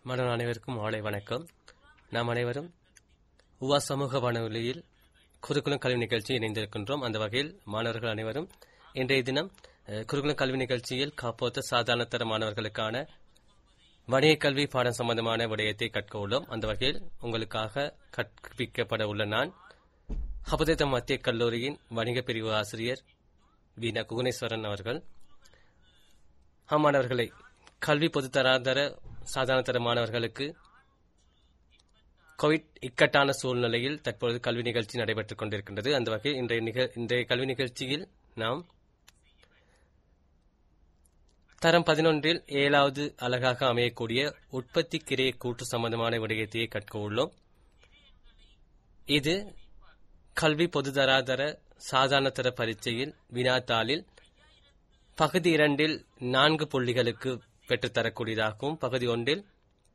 மாணவ அனைவருக்கும் மாலை வணக்கம் நாம் அனைவரும் உவா சமூக வானொலியில் குருகுலம் கல்வி நிகழ்ச்சி இணைந்திருக்கின்றோம் அந்த வகையில் மாணவர்கள் அனைவரும் இன்றைய தினம் அஹ், குருகுலம் கல்வி நிகழ்ச்சியில் காப்போத்த சாதாரண தர மாணவர்களுக்கான வணிக கல்வி பாடம் சம்பந்தமான விடயத்தை கற்க உள்ளோம் அந்த வகையில் உங்களுக்காக கற்பிக்கப்பட உள்ள நான் ஹபதேதம் மத்திய கல்லூரியின் வணிக பிரிவு ஆசிரியர் வீணா குகுணேஸ்வரன் அவர்கள் மாணவர்களை கல்வி பொதுத்தராதர சாதாரண தர மாணவர்களுக்கு கோவிட் இக்கட்டான சூழ்நிலையில் தற்பொழுது கல்வி நிகழ்ச்சி நடைபெற்றுக் கொண்டிருக்கின்றது அந்த வகையில் இன்றைய நிக- இன்றைய கல்வி நிகழ்ச்சியில் நாம் தரம் பதினொன்றில் ஏழாவது அழகாக அமையக்கூடிய உற்பத்தி கிரைய கூற்று சம்பந்தமான விடயத்தையே கற்க உள்ளோம் இது கல்வி பொதுதராதர சாதாரண தர பரீட்சையில் வினாத்தாளில் பகுதி இரண்டில் நான்கு புள்ளிகளுக்கு பெற்றுத்தரக்கூடியதாகவும் பகுதி ஒன்றில்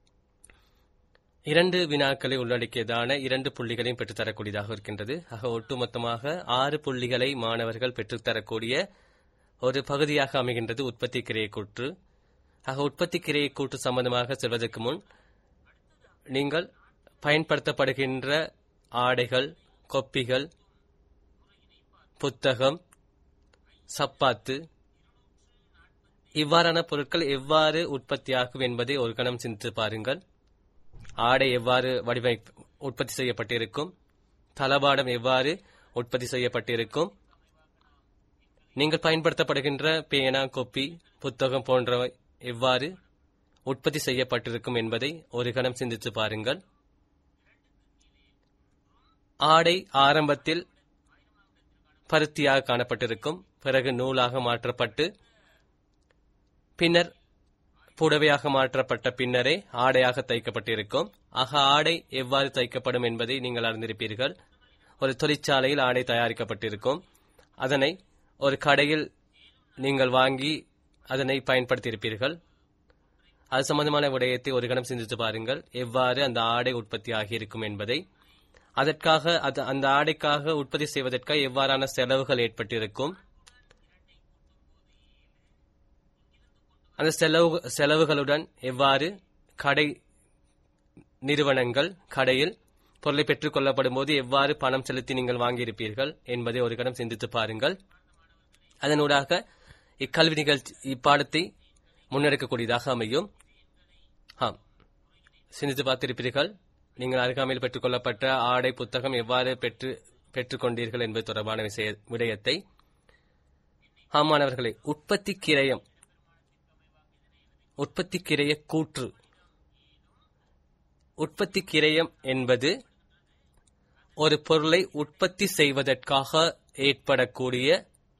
இரண்டு வினாக்களை உள்ளடக்கியதான இரண்டு புள்ளிகளையும் பெற்றுத்தரக்கூடியதாக இருக்கின்றது ஆக ஒட்டுமொத்தமாக ஆறு புள்ளிகளை மாணவர்கள் பெற்றுத்தரக்கூடிய ஒரு பகுதியாக அமைகின்றது உற்பத்தி கிரைய கூற்று ஆக உற்பத்தி கிரைய கூற்று சம்பந்தமாக செல்வதற்கு முன் நீங்கள் பயன்படுத்தப்படுகின்ற ஆடைகள் கொப்பிகள் புத்தகம் சப்பாத்து இவ்வாறான பொருட்கள் எவ்வாறு உற்பத்தியாகும் என்பதை ஒரு கணம் சிந்தித்து பாருங்கள் ஆடை எவ்வாறு வடிவமை உற்பத்தி செய்யப்பட்டிருக்கும் தளபாடம் எவ்வாறு உற்பத்தி செய்யப்பட்டிருக்கும் நீங்கள் பயன்படுத்தப்படுகின்ற பேனா கொப்பி புத்தகம் போன்றவை எவ்வாறு உற்பத்தி செய்யப்பட்டிருக்கும் என்பதை ஒரு கணம் சிந்தித்து பாருங்கள் ஆடை ஆரம்பத்தில் பருத்தியாக காணப்பட்டிருக்கும் பிறகு நூலாக மாற்றப்பட்டு பின்னர் புடவையாக மாற்றப்பட்ட பின்னரே ஆடையாக தைக்கப்பட்டிருக்கும் ஆக ஆடை எவ்வாறு தைக்கப்படும் என்பதை நீங்கள் அறிந்திருப்பீர்கள் ஒரு தொழிற்சாலையில் ஆடை தயாரிக்கப்பட்டிருக்கும் அதனை ஒரு கடையில் நீங்கள் வாங்கி அதனை பயன்படுத்தியிருப்பீர்கள் அது சம்பந்தமான விடயத்தை ஒரு கணம் சிந்தித்து பாருங்கள் எவ்வாறு அந்த ஆடை உற்பத்தி ஆகியிருக்கும் என்பதை அதற்காக அது அந்த ஆடைக்காக உற்பத்தி செய்வதற்காக எவ்வாறான செலவுகள் ஏற்பட்டிருக்கும் அந்த செலவு செலவுகளுடன் எவ்வாறு கடை நிறுவனங்கள் கடையில் பொருளை பெற்றுக் கொள்ளப்படும் போது எவ்வாறு பணம் செலுத்தி நீங்கள் வாங்கியிருப்பீர்கள் என்பதை ஒரு கணம் சிந்தித்து பாருங்கள் அதனூடாக இக்கல்வி நிகழ்ச்சி இப்பாடத்தை முன்னெடுக்கக்கூடியதாக அமையும் ஆம் சிந்தித்து பார்த்திருப்பீர்கள் நீங்கள் அருகாமையில் பெற்றுக் கொள்ளப்பட்ட ஆடை புத்தகம் எவ்வாறு பெற்று பெற்றுக்கொண்டீர்கள் என்பது தொடர்பான விஷய விடயத்தை ஆமானவர்களை உற்பத்தி கிரயம் உற்பத்தி கிரைய கூற்று உற்பத்தி கிரயம் என்பது ஒரு பொருளை உற்பத்தி செய்வதற்காக ஏற்படக்கூடிய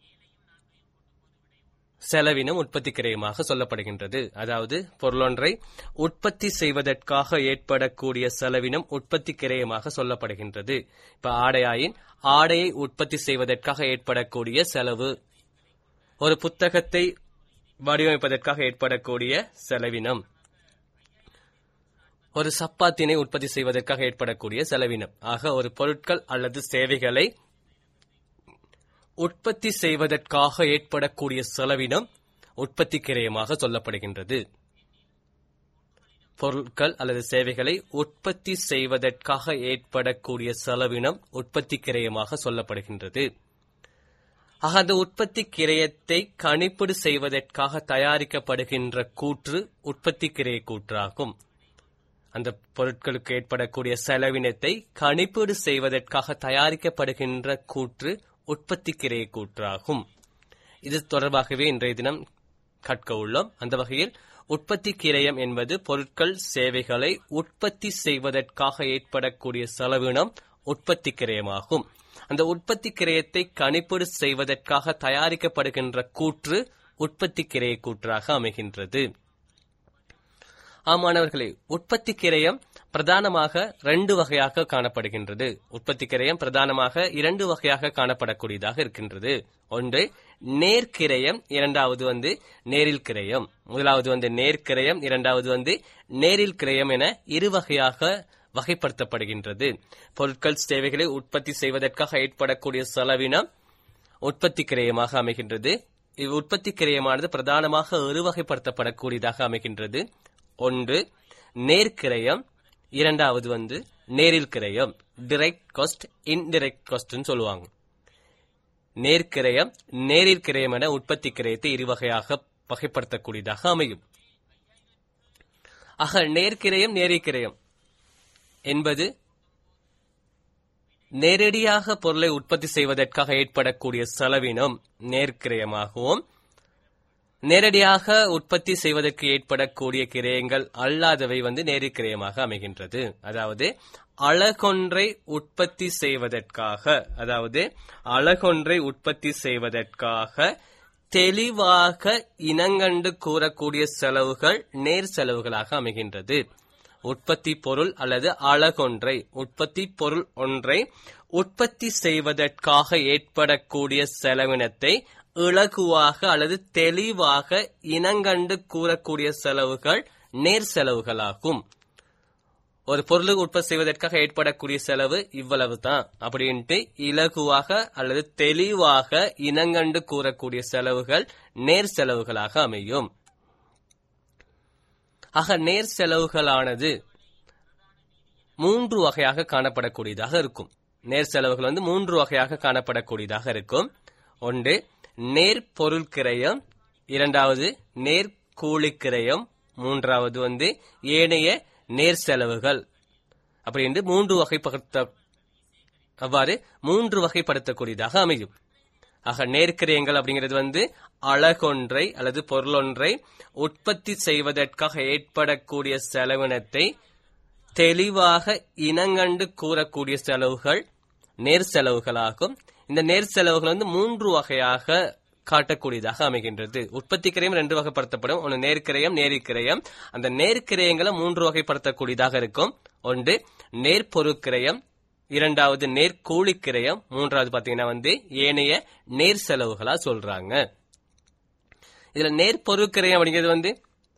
செலவினம் உற்பத்தி கிரயமாக சொல்லப்படுகின்றது அதாவது பொருளொன்றை உற்பத்தி செய்வதற்காக ஏற்படக்கூடிய செலவினம் உற்பத்தி கிரயமாக சொல்லப்படுகின்றது இப்ப ஆடையாயின் ஆடையை உற்பத்தி செய்வதற்காக ஏற்படக்கூடிய செலவு ஒரு புத்தகத்தை வடிவமைப்பதற்காக ஏற்படக்கூடிய செலவினம் ஒரு சப்பாத்தினை உற்பத்தி செய்வதற்காக ஏற்படக்கூடிய செலவினம் ஆக ஒரு பொருட்கள் அல்லது சேவைகளை உற்பத்தி செய்வதற்காக ஏற்படக்கூடிய செலவினம் உற்பத்தி கிரயமாக சொல்லப்படுகின்றது பொருட்கள் அல்லது சேவைகளை உற்பத்தி செய்வதற்காக ஏற்படக்கூடிய செலவினம் உற்பத்தி கிரயமாக சொல்லப்படுகின்றது ஆக அந்த உற்பத்தி கிரயத்தை கணிப்பீடு செய்வதற்காக தயாரிக்கப்படுகின்ற கூற்று உற்பத்தி கிரைய கூற்றாகும் அந்த பொருட்களுக்கு ஏற்படக்கூடிய செலவினத்தை கணிப்பீடு செய்வதற்காக தயாரிக்கப்படுகின்ற கூற்று உற்பத்தி கிரைய கூற்றாகும் இது தொடர்பாகவே இன்றைய தினம் கற்க உள்ளோம் அந்த வகையில் உற்பத்தி கிரயம் என்பது பொருட்கள் சேவைகளை உற்பத்தி செய்வதற்காக ஏற்படக்கூடிய செலவினம் உற்பத்தி கிரயமாகும் அந்த உற்பத்தி கிரயத்தை கணிப்பீடு செய்வதற்காக தயாரிக்கப்படுகின்ற கூற்று உற்பத்தி கிரைய கூற்றாக அமைகின்றது ஆமாணவர்களே உற்பத்தி கிரயம் பிரதானமாக ரெண்டு வகையாக காணப்படுகின்றது உற்பத்தி கிரயம் பிரதானமாக இரண்டு வகையாக காணப்படக்கூடியதாக இருக்கின்றது ஒன்று நேர்க்கிரயம் இரண்டாவது வந்து நேரில் கிரயம் முதலாவது வந்து நேர்க்கிரயம் இரண்டாவது வந்து நேரில் கிரயம் என இரு வகையாக வகைப்படுத்தப்படுகின்றது பொருட்கள் சேவைகளை உற்பத்தி செய்வதற்காக ஏற்படக்கூடிய செலவினம் உற்பத்தி கிரயமாக அமைகின்றது இவ் உற்பத்தி கிரயமானது பிரதானமாக இரு வகைப்படுத்தப்படக்கூடியதாக அமைகின்றது ஒன்று நேர்க்கிரயம் இரண்டாவது வந்து நேரில் கிரயம் டிரெக்ட் காஸ்ட் இன்டிரெக்ட் காஸ்ட்னு சொல்லுவாங்க நேர்க்கிரயம் நேரில் கிரயம் என உற்பத்தி கிரயத்தை இரு வகையாக வகைப்படுத்தக்கூடியதாக அமையும் ஆக நேர்க்கிரயம் நேரிக்கிரயம் என்பது நேரடியாக பொருளை உற்பத்தி செய்வதற்காக ஏற்படக்கூடிய செலவினம் நேர்க்கிரயமாகவும் நேரடியாக உற்பத்தி செய்வதற்கு ஏற்படக்கூடிய கிரயங்கள் அல்லாதவை வந்து நேரிக்கிரயமாக அமைகின்றது அதாவது அழகொன்றை உற்பத்தி செய்வதற்காக அதாவது அழகொன்றை உற்பத்தி செய்வதற்காக தெளிவாக இனங்கண்டு கூறக்கூடிய செலவுகள் நேர் செலவுகளாக அமைகின்றது உற்பத்தி பொருள் அல்லது அழகொன்றை உற்பத்தி பொருள் ஒன்றை உற்பத்தி செய்வதற்காக ஏற்படக்கூடிய செலவினத்தை இலகுவாக அல்லது தெளிவாக இனங்கண்டு கூறக்கூடிய செலவுகள் நேர் செலவுகளாகும் ஒரு பொருளை உற்பத்தி செய்வதற்காக ஏற்படக்கூடிய செலவு இவ்வளவு தான் அப்படின்ட்டு இலகுவாக அல்லது தெளிவாக இனங்கண்டு கூறக்கூடிய செலவுகள் நேர் செலவுகளாக அமையும் ஆக நேர் செலவுகளானது மூன்று வகையாக காணப்படக்கூடியதாக இருக்கும் நேர் செலவுகள் வந்து மூன்று வகையாக காணப்படக்கூடியதாக இருக்கும் ஒன்று நேர் பொருள் கிரயம் இரண்டாவது நேர் கூலி கிரயம் மூன்றாவது வந்து ஏனைய நேர் செலவுகள் அப்படி என்று மூன்று வகைப்படுத்த அவ்வாறு மூன்று வகைப்படுத்தக்கூடியதாக அமையும் ஆக நேர்க்கிரயங்கள் அப்படிங்கிறது வந்து அழகொன்றை அல்லது பொருளொன்றை உற்பத்தி செய்வதற்காக ஏற்படக்கூடிய செலவினத்தை தெளிவாக இனங்கண்டு கூறக்கூடிய செலவுகள் நேர் செலவுகளாகும் இந்த நேர் செலவுகள் வந்து மூன்று வகையாக காட்டக்கூடியதாக அமைகின்றது உற்பத்தி கிரயம் ரெண்டு வகைப்படுத்தப்படும் ஒன்று நேர்க்கிரயம் நேரிக்கிரயம் அந்த நேர்க்கிரயங்களை மூன்று வகைப்படுத்தக்கூடியதாக இருக்கும் ஒன்று நேர்பொருட்கிரயம் இரண்டாவது நேர்கூலிக்கிரயம் மூன்றாவது பாத்தீங்கன்னா வந்து ஏனைய நேர் செலவுகளா சொல்றாங்க இதுல நேர்பொருட்கிரயம் அப்படிங்கிறது வந்து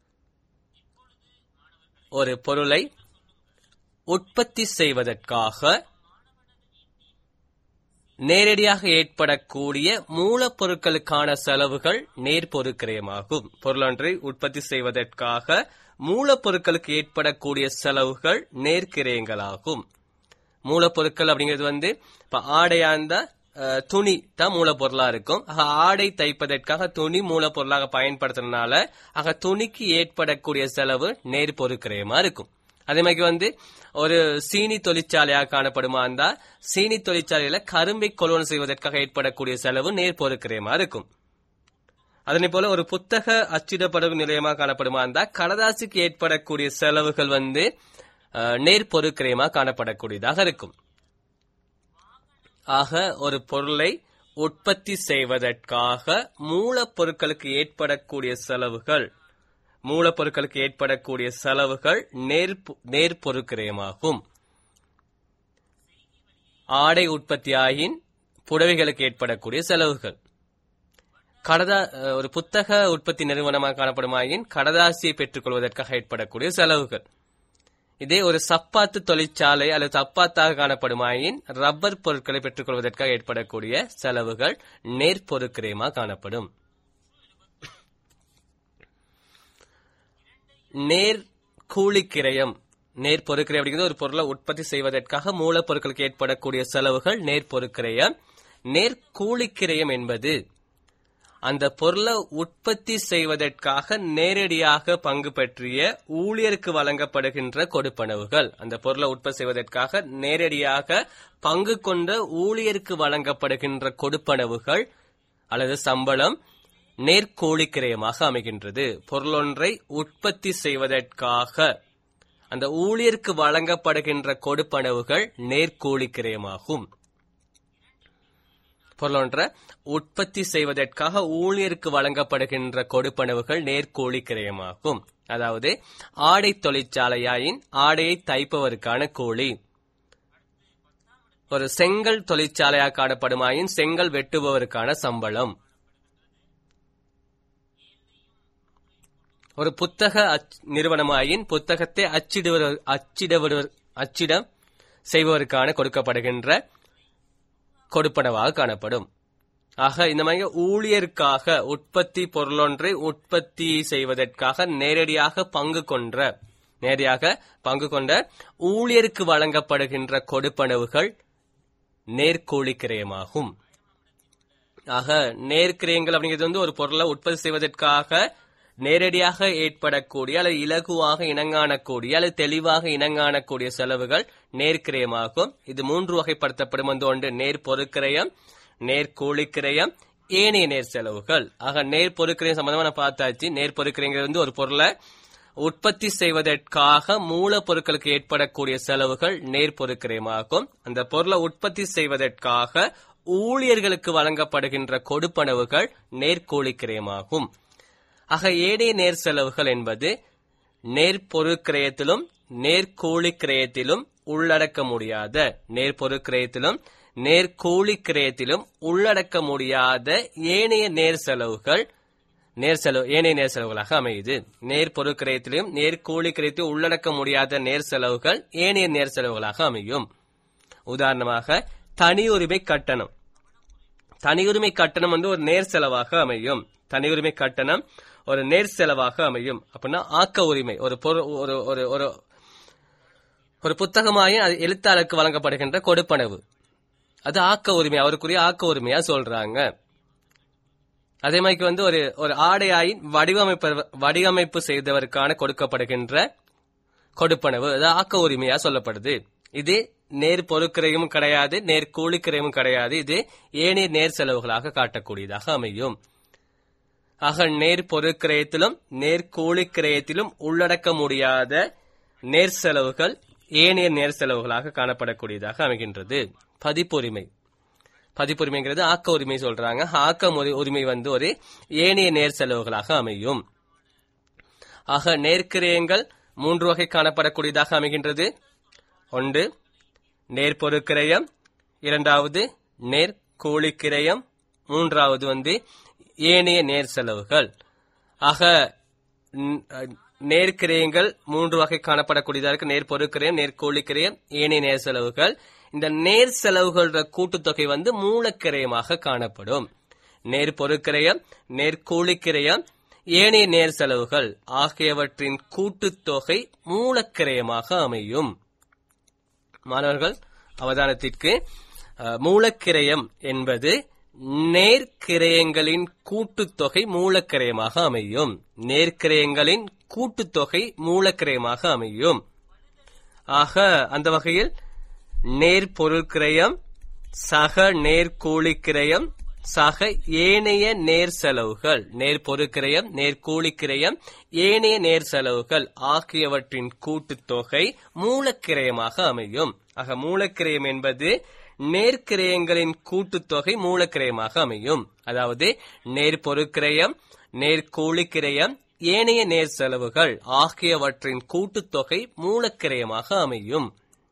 ஒரு பொருளை உற்பத்தி செய்வதற்காக நேரடியாக ஏற்படக்கூடிய மூலப்பொருட்களுக்கான செலவுகள் நேர்பொருட்கிரயமாகும் பொருளொன்றை உற்பத்தி செய்வதற்காக மூலப்பொருட்களுக்கு ஏற்படக்கூடிய செலவுகள் நேர்க்கிரயங்களாகும் மூலப்பொருட்கள் அப்படிங்கிறது வந்து இப்ப ஆடையா இருந்தா அஹ், துணி தான் மூலப்பொருளா இருக்கும் ஆக ஆடை தைப்பதற்காக துணி மூலப்பொருளாக பயன்படுத்துறதுனால ஆக துணிக்கு ஏற்படக்கூடிய செலவு நேர்பொருட்கிரயமா இருக்கும் அதே மாதிரி வந்து ஒரு சீனி தொழிற்சாலையாக காணப்படுமா இருந்தா சீனி தொழிற்சாலையில கரும்பை கொள்வனம் செய்வதற்காக ஏற்படக்கூடிய செலவு நேர்பொருட்கிரயமா இருக்கும் அதனை போல ஒரு புத்தக அச்சிடப்படும் நிலையமாக காணப்படுமா இருந்தா கடதாசிக்கு ஏற்படக்கூடிய செலவுகள் வந்து அஹ், நேர்பொருட்கிரயமா காணப்படக்கூடியதாக இருக்கும் ஆக ஒரு பொருளை உற்பத்தி செய்வதற்காக மூலப்பொருட்களுக்கு ஏற்படக்கூடிய செலவுகள் மூலப்பொருட்களுக்கு ஏற்படக்கூடிய செலவுகள் நேர் நேர்பொருட்கிரயமாகும் ஆடை உற்பத்தியாயின் புடவைகளுக்கு ஏற்படக்கூடிய செலவுகள் கடதா அஹ், ஒரு புத்தக உற்பத்தி நிறுவனமாக காணப்படுமாயின் கடதாசியை பெற்றுக்கொள்வதற்காக ஏற்படக்கூடிய செலவுகள் இதே ஒரு சப்பாத்து தொழிற்சாலை அல்லது சப்பாத்தாக காணப்படுமாயின் ரப்பர் பொருட்களை பெற்றுக்கொள்வதற்காக ஏற்படக்கூடிய செலவுகள் நேர்பொருட்கிரயமாக காணப்படும் நேர் கூலிக்கிரயம் நேர் பொருட்கிரயம் அப்படிங்கிறது ஒரு பொருளை உற்பத்தி செய்வதற்காக மூலப்பொருட்களுக்கு ஏற்படக்கூடிய செலவுகள் நேர் பொருட்கிரயம் நேர் கூலிக்கிரயம் என்பது அந்த பொருளை உற்பத்தி செய்வதற்காக நேரடியாக பங்கு பற்றிய ஊழியருக்கு வழங்கப்படுகின்ற கொடுப்பனவுகள் அந்த பொருளை உற்பத்தி செய்வதற்காக நேரடியாக பங்கு கொண்ட ஊழியருக்கு வழங்கப்படுகின்ற கொடுப்பனவுகள் அல்லது சம்பளம் நேர்கோழிக்கிரயமாக அமைகின்றது பொருளொன்றை உற்பத்தி செய்வதற்காக அந்த ஊழியருக்கு வழங்கப்படுகின்ற கொடுப்பனவுகள் நேர்கோழிக்கிரயமாகும் பொருளொன்றை உற்பத்தி செய்வதற்காக ஊழியருக்கு வழங்கப்படுகின்ற கொடுப்பனவுகள் நேர்கோழி கிரயமாகும் அதாவது ஆடை தொழிற்சாலையாயின் ஆடையை தைப்பவருக்கான கூலி ஒரு செங்கல் தொழிற்சாலையாக காணப்படுமாயின் செங்கல் வெட்டுபவருக்கான சம்பளம் ஒரு புத்தக அச்- நிறுவனமாயின் புத்தகத்தை அச்சிடுவர் அச்சிடுவர் அச்சிடம் செய்பவருக்கான கொடுக்கப்படுகின்ற கொடுப்பனவாக காணப்படும் ஆக இந்த மாதிரி ஊழியருக்காக உற்பத்தி பொருளொன்றை உற்பத்தி செய்வதற்காக நேரடியாக பங்கு கொன்ற நேரடியாக பங்கு கொண்ட ஊழியருக்கு வழங்கப்படுகின்ற கொடுப்பனவுகள் நேர்கூலி கிரயமாகும் ஆக நேர்க்கிரயங்கள் அப்படிங்கிறது வந்து ஒரு பொருளை உற்பத்தி செய்வதற்காக நேரடியாக ஏற்படக்கூடிய அல்லது இலகுவாக இனங்காணக்கூடிய அல்லது தெளிவாக இனங்காணக்கூடிய செலவுகள் நேர்க்கிரயமாகும் இது மூன்று வகைப்படுத்தப்படும் வந்து ஒன்று நேர் பொருட்கிரயம் நேர் கூலிக்கிரயம் ஏனைய நேர் செலவுகள் ஆக நேர் பொருட்கிரயம் சம்பந்தமா நான் பார்த்தாச்சு நேர் பொருட்கிரயங்கிறது வந்து ஒரு பொருளை உற்பத்தி செய்வதற்காக மூலப்பொருட்களுக்கு ஏற்படக்கூடிய செலவுகள் நேர் பொருட்கிரயமாகும் அந்த பொருளை உற்பத்தி செய்வதற்காக ஊழியர்களுக்கு வழங்கப்படுகின்ற கொடுப்பனவுகள் நேர்கூலிக்கிரயமாகும் ஆக ஏனைய நேர் செலவுகள் என்பது நேர்பொருட்கிரயத்திலும் நேர்கூலிக்கிரயத்திலும் உள்ளடக்க முடியாத நேர்பொருட்கிரயத்திலும் நேர்கூலிக்கிரயத்திலும் உள்ளடக்க முடியாத ஏனைய நேர் செலவுகள் நேர் செலவு ஏனைய நேர் செலவுகளாக அமையுது நேர் பொருட்கிரயத்திலும் நேர்கூலி கிரயத்திலும் உள்ளடக்க முடியாத நேர் செலவுகள் ஏனைய நேர் செலவுகளாக அமையும் உதாரணமாக தனியுரிமை கட்டணம் தனியுரிமை கட்டணம் வந்து ஒரு நேர் செலவாக அமையும் தனியுரிமை கட்டணம் ஒரு நேர் செலவாக அமையும் அப்படின்னா ஆக்க உரிமை ஒரு பொரு ஒரு ஒரு ஒரு ஒரு புத்தகமாய அது எழுத்தாளருக்கு வழங்கப்படுகின்ற கொடுப்பனவு அது ஆக்க உரிமை அவருக்குரிய ஆக்க உரிமையா சொல்றாங்க அதே மாதிரி வந்து ஒரு ஒரு ஆடையாயின் வடிவமைப்பு வடிவமைப்பு செய்தவருக்கான கொடுக்கப்படுகின்ற கொடுப்பனவு அது ஆக்க உரிமையா சொல்லப்படுது இது நேர் பொருட்கிரையும் கிடையாது நேர் கூலிக்கிரையும் கிடையாது இது ஏனைய நேர் செலவுகளாக காட்டக்கூடியதாக அமையும் ஆக நேர் பொருட்கிரயத்திலும் நேர் கூலிக்கிரயத்திலும் உள்ளடக்க முடியாத நேர் செலவுகள் ஏனைய நேர் செலவுகளாக காணப்படக்கூடியதாக அமைகின்றது பதிப்புரிமை பதிப்புரிமைங்கிறது ஆக்க உரிமை சொல்றாங்க ஆக்க முறை- உரிமை வந்து ஒரு ஏனைய நேர் செலவுகளாக அமையும் ஆக நேர்க்கிரயங்கள் மூன்று வகை காணப்படக்கூடியதாக அமைகின்றது ஒன்று நேர்பொருக்கிரயம் இரண்டாவது நேர் கூலிக்கிரயம் மூன்றாவது வந்து ஏனைய நேர் செலவுகள் ஆக ந- அஹ், நேர்க்கிரயங்கள் மூன்று வகை காணப்படக்கூடியதா இருக்கு நேர் பொருட்கிரயம் நேர் கூலிக்கிரயம் ஏனைய நேர் செலவுகள் இந்த நேர் செலவுகளோட கூட்டுத்தொகை வந்து மூலக்கிரயமாக காணப்படும் நேர் பொருட்கிரயம் நேர் கூலிக்கிரயம் ஏனைய நேர் செலவுகள் ஆகியவற்றின் கூட்டுத்தொகை மூலக்கிரயமாக அமையும் மாணவர்கள் அவதானத்திற்கு அஹ், மூலக்கிரயம் என்பது நேர்க்கிரயங்களின் கூட்டுத்தொகை மூலக்கிரயமாக அமையும் நேர்க்கிரயங்களின் கூட்டுத்தொகை மூலக்கிரயமாக அமையும் ஆக அந்த வகையில் நேர்பொருட்கிரயம் சக நேர்கூலிக்கிரயம் சக ஏனைய நேர் செலவுகள் நேர்பொருட்கிரயம் நேர்கூலிக்கிரயம் ஏனைய நேர் செலவுகள் ஆகியவற்றின் கூட்டுத்தொகை மூலக்கிரயமாக அமையும் ஆக மூலக்கிரயம் என்பது நேர்க்கிரயங்களின் கூட்டுத்தொகை மூலக்கிரயமாக அமையும் அதாவது நேர்பொருட்கிரயம் நேர்கூலிக்கிரயம் ஏனைய நேர் செலவுகள் ஆகியவற்றின் கூட்டுத்தொகை மூலக்கிரயமாக அமையும்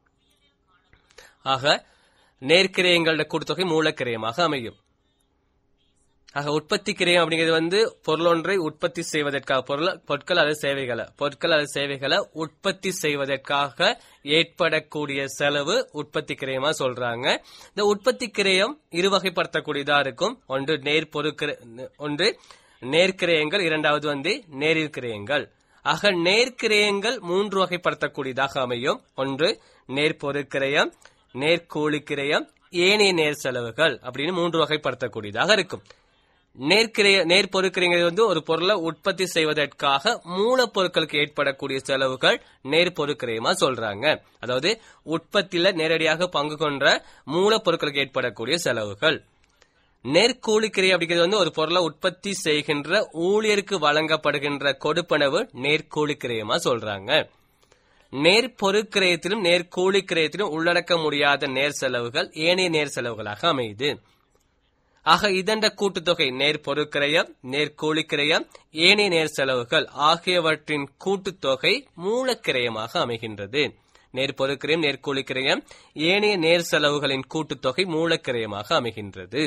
ஆக நேர்க்கிரயங்களோட கூட்டுத்தொகை மூலக்கிரயமாக அமையும் ஆக உற்பத்தி கிரயம் அப்படிங்கிறது வந்து பொருளொன்றை உற்பத்தி செய்வதற்காக பொருள் பொருட்கள் அல்லது சேவைகளை பொருட்கள் அல்லது சேவைகளை உற்பத்தி செய்வதற்காக ஏற்படக்கூடிய செலவு உற்பத்தி கிரயமா சொல்றாங்க இந்த உற்பத்தி கிரயம் இருவகைப்படுத்தக்கூடியதா இருக்கும் ஒன்று நேர் பொருட்கிர ஒன்று நேர்க்கிரயங்கள் இரண்டாவது வந்து நேரில் கிரயங்கள் ஆக நேர்க்கிரயங்கள் மூன்று வகைப்படுத்தக்கூடியதாக அமையும் ஒன்று நேர்பொருட்கிரயம் நேர்கூலிக்கிரயம் ஏனைய நேர் செலவுகள் அப்படின்னு மூன்று வகைப்படுத்தக்கூடியதாக இருக்கும் நேர்க்கிரைய நேர்பொருட்கிரயங்கிறது வந்து ஒரு பொருளை உற்பத்தி செய்வதற்காக மூலப்பொருட்களுக்கு ஏற்படக்கூடிய செலவுகள் நேர்பொருட்கிரயமா சொல்றாங்க அதாவது உற்பத்தியில நேரடியாக பங்கு கொண்ட மூலப்பொருட்களுக்கு ஏற்படக்கூடிய செலவுகள் நேர்கூலிக்கிரை அப்படிங்கிறது வந்து ஒரு பொருளை உற்பத்தி செய்கின்ற ஊழியருக்கு வழங்கப்படுகின்ற கொடுப்பனவு நேர்கூலிக்கிரயமா சொல்றாங்க நேர்பொருட்கிரயத்திலும் நேர்கூலிக்கிரயத்திலும் உள்ளடக்க முடியாத நேர் செலவுகள் ஏனைய நேர் செலவுகளாக அமையுது ஆக இதண்ட கூட்டுத்தொகை நேர் பொருட்கிரயம் நேர் கூலிக்கிரயம் ஏனைய நேர் செலவுகள் ஆகியவற்றின் கூட்டுத்தொகை மூலக்கிரயமாக அமைகின்றது நேர் பொருட்கிரயம் நேர் கூலிக்கிரயம் ஏனைய நேர் செலவுகளின் கூட்டுத்தொகை மூலக்கிரயமாக அமைகின்றது